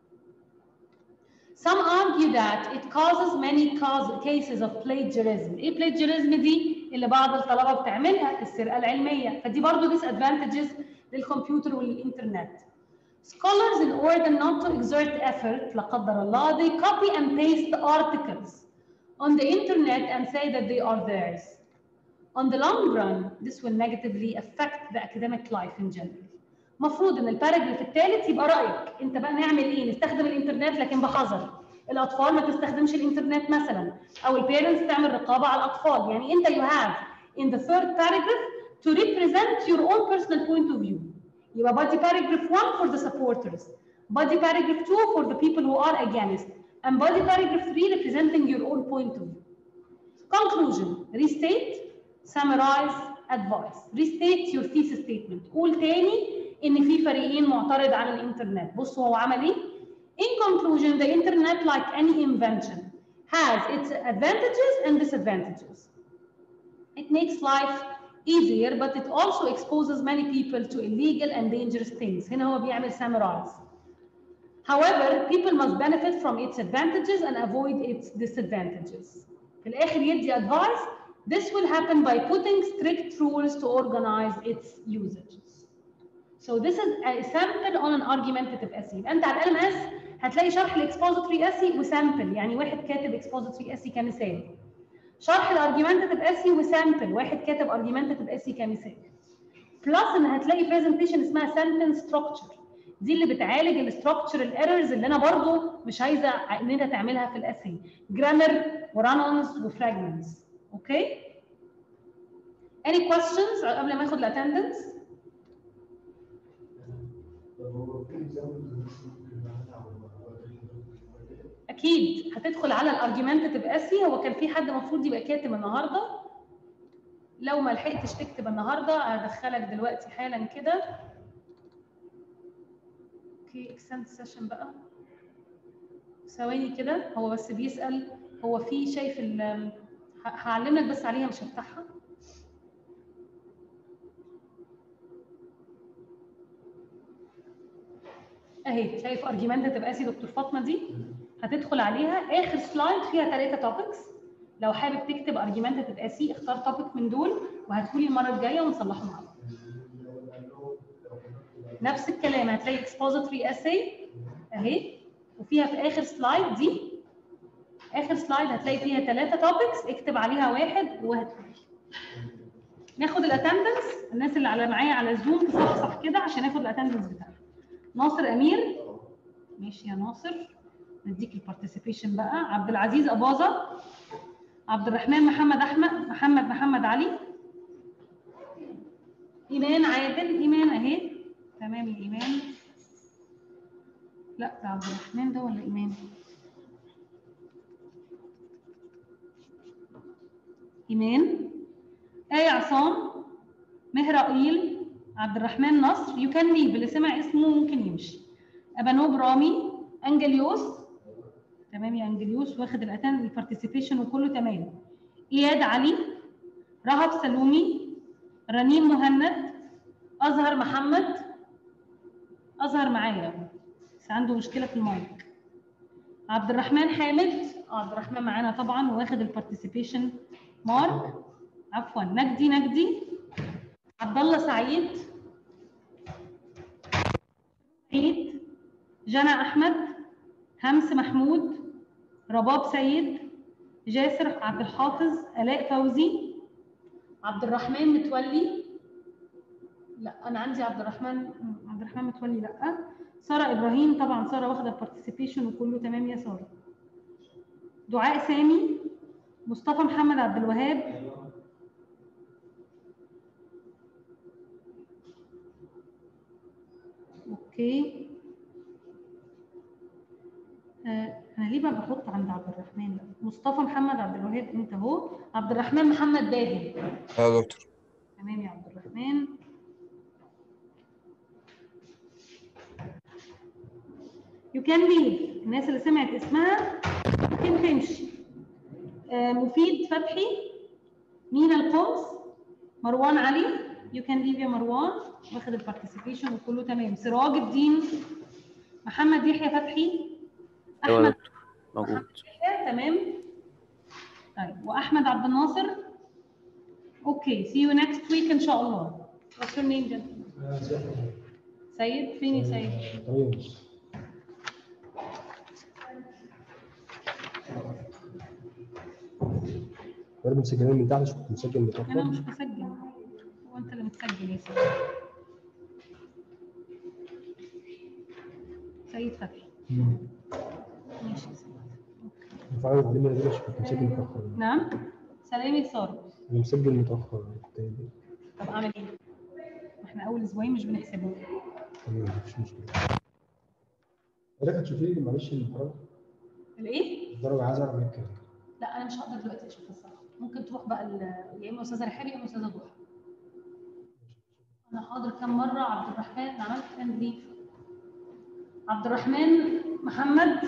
Some argue that it causes many cause, cases of plagiarism. ايه plagiarism دي؟ اللي بعض الطلبة بتعملها السرقة العلمية، فدي برضو disadvantages للكمبيوتر والإنترنت. Scholars in order not to exert effort, لا قدر الله, they copy and paste the articles on the internet and say that they are theirs. On the long run, this will negatively affect the academic life in general. مفروض ان الباراجراف الثالث يبقى رايك انت بقى نعمل ايه نستخدم الانترنت لكن بحذر الاطفال ما تستخدمش الانترنت مثلا او البيرنتس تعمل رقابه على الاطفال يعني انت you have in the third paragraph to represent your own personal point of view يبقى body paragraph 1 for the supporters body paragraph 2 for the people who are against and body paragraph 3 representing your own point of view conclusion restate summarize advice restate your thesis statement قول تاني ان في فريقين معترض على الانترنت بصوا هو عمل ايه in conclusion the internet like any invention has its advantages and disadvantages it makes life easier but it also exposes many people to illegal and dangerous things هنا هو بيعمل summarize however people must benefit from its advantages and avoid its disadvantages في الاخر يدي advice this will happen by putting strict rules to organize its usages So this is a sample on an argumentative essay. يبقى انت على ال اس هتلاقي شرح الاكسبوزيتوري essay وسامبل يعني واحد كاتب اكسبوزيتوري essay كمثال. شرح الارجيومنتيف essay وسامبل واحد كاتب argumentative essay كمثال. بلس ان هتلاقي برزنتيشن اسمها سنتنس ستراكشر دي اللي بتعالج الستراكشر الايرورز اللي انا برضو مش عايزه ان انت تعملها في الاسي جرامر ورانونز وفراجمنتس اوكي any questions قبل ما اخد الاتندنس اكيد هتدخل على الارجيومنتيف اسي هو كان في حد المفروض يبقى كاتب النهارده لو ما لحقتش تكتب النهارده هدخلك دلوقتي حالا كده اوكي اكستند سيشن بقى ثواني كده هو بس بيسال هو في شايف ال ه- هعلمك بس عليها مش هفتحها اهي شايف ارجيومنتيف اسي دكتور فاطمه دي هتدخل عليها اخر سلايد فيها ثلاثه توبكس لو حابب تكتب ارجيومنتيف اسي اختار توبك من دول وهتقولي المره الجايه ونصلحه مع بعض نفس الكلام هتلاقي expository essay اهي وفيها في اخر سلايد دي اخر سلايد هتلاقي فيها ثلاثه توبكس اكتب عليها واحد وهتقولي ناخد الاتندنس الناس اللي على معايا على زوم تصحصح كده عشان ناخد الاتندنس بتاعنا ناصر امير ماشي يا ناصر نديك البارتيسيبيشن بقى عبد العزيز اباظه عبد الرحمن محمد احمد محمد محمد علي ايمان عادل ايمان اهي تمام يا ايمان لا ده عبد الرحمن ده ولا ايمان ايمان آية عصام مهرائيل عبد الرحمن نصر يو كان ليف اللي سمع اسمه ممكن يمشي ابانوب رامي انجليوس تمام يا انجليوس واخد الاتان البارتيسيبيشن وكله تمام اياد علي رهب سلومي رنيم مهند ازهر محمد ازهر معايا بس عنده مشكله في المايك عبد الرحمن حامد آه، عبد الرحمن معانا طبعا واخد البارتيسيبيشن مارك عفوا نجدي نجدي عبد الله سعيد عيد جنى احمد همس محمود رباب سيد جاسر عبد الحافظ الاء فوزي عبد الرحمن متولي لا انا عندي عبد الرحمن عبد الرحمن متولي لا ساره ابراهيم طبعا ساره واخده البارتيسيبيشن وكله تمام يا ساره دعاء سامي مصطفى محمد عبد الوهاب اوكي آه انا ليه بقى بحط عند عبد الرحمن لا. مصطفى محمد عبد الوهاب انت اهو عبد الرحمن محمد باهي اه يا دكتور تمام يا عبد الرحمن يو كان ليف الناس اللي سمعت اسمها ممكن تمشي آه مفيد فتحي مينا القوس مروان علي يو كان ليف يا مروان واخد البارتيسيبيشن وكله تمام سراج الدين محمد يحيى فتحي ايوه يا احمد دكتور موجود يحيى تمام طيب واحمد عبد الناصر اوكي سي يو نيكست ويك ان شاء الله What's your name gentlemen? سيد فين يا سيد؟ انا مسجلين من تحت كنت مسجل انا متأخر مش مسجل هو انت اللي متسجل يا سيد سيد فتحي ماشي يا سيد أوكي. فعلا علمنا دي عشان كنت مسجل متأخر نعم سلام يا ساره انا مسجل متأخر كنت طب اعمل ايه؟ ما احنا اول اسبوعين مش بنحسبهم تمام مفيش مشكلة حضرتك هتشوفي لي معلش المحاضرة الايه؟ الدرجة عايز اعرف منك كام لا انا مش هقدر دلوقتي اشوف الصراحه ممكن تروح بقى ال- يا اما استاذه رحاب يا اما استاذه ضحى انا حاضر كم مره عبد الرحمن عملت اند ليف عبد الرحمن محمد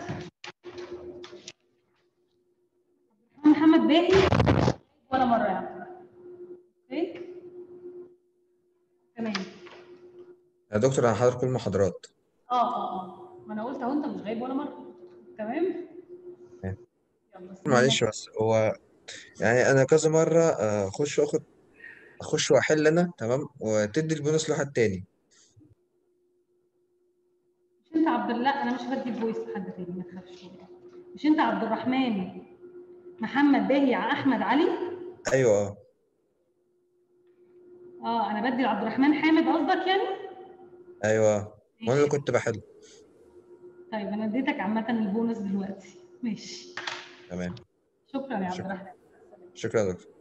محمد باهي ولا مره يا عبد الرحمن اوكي تمام يا دكتور انا حاضر كل المحاضرات اه اه اه ما انا قلت اهو انت مش غايب ولا مره تمام تمام. يلا معلش بس هو يعني انا كذا مره آه، اخش واخد اخش واحل انا تمام وتدي البونص لواحد تاني مش انت عبد لا انا مش بدي فويس لحد تاني ما تخافش مش انت عبد الرحمن محمد باهي ع- احمد علي ايوه اه اه انا بدي لعبد الرحمن حامد قصدك يعني ايوه وانا اللي ماشي كنت بحل طيب انا اديتك عامه البونص دلوقتي ماشي تمام شكرا يا عبد شكرا الرحمن شكرا يا دكتور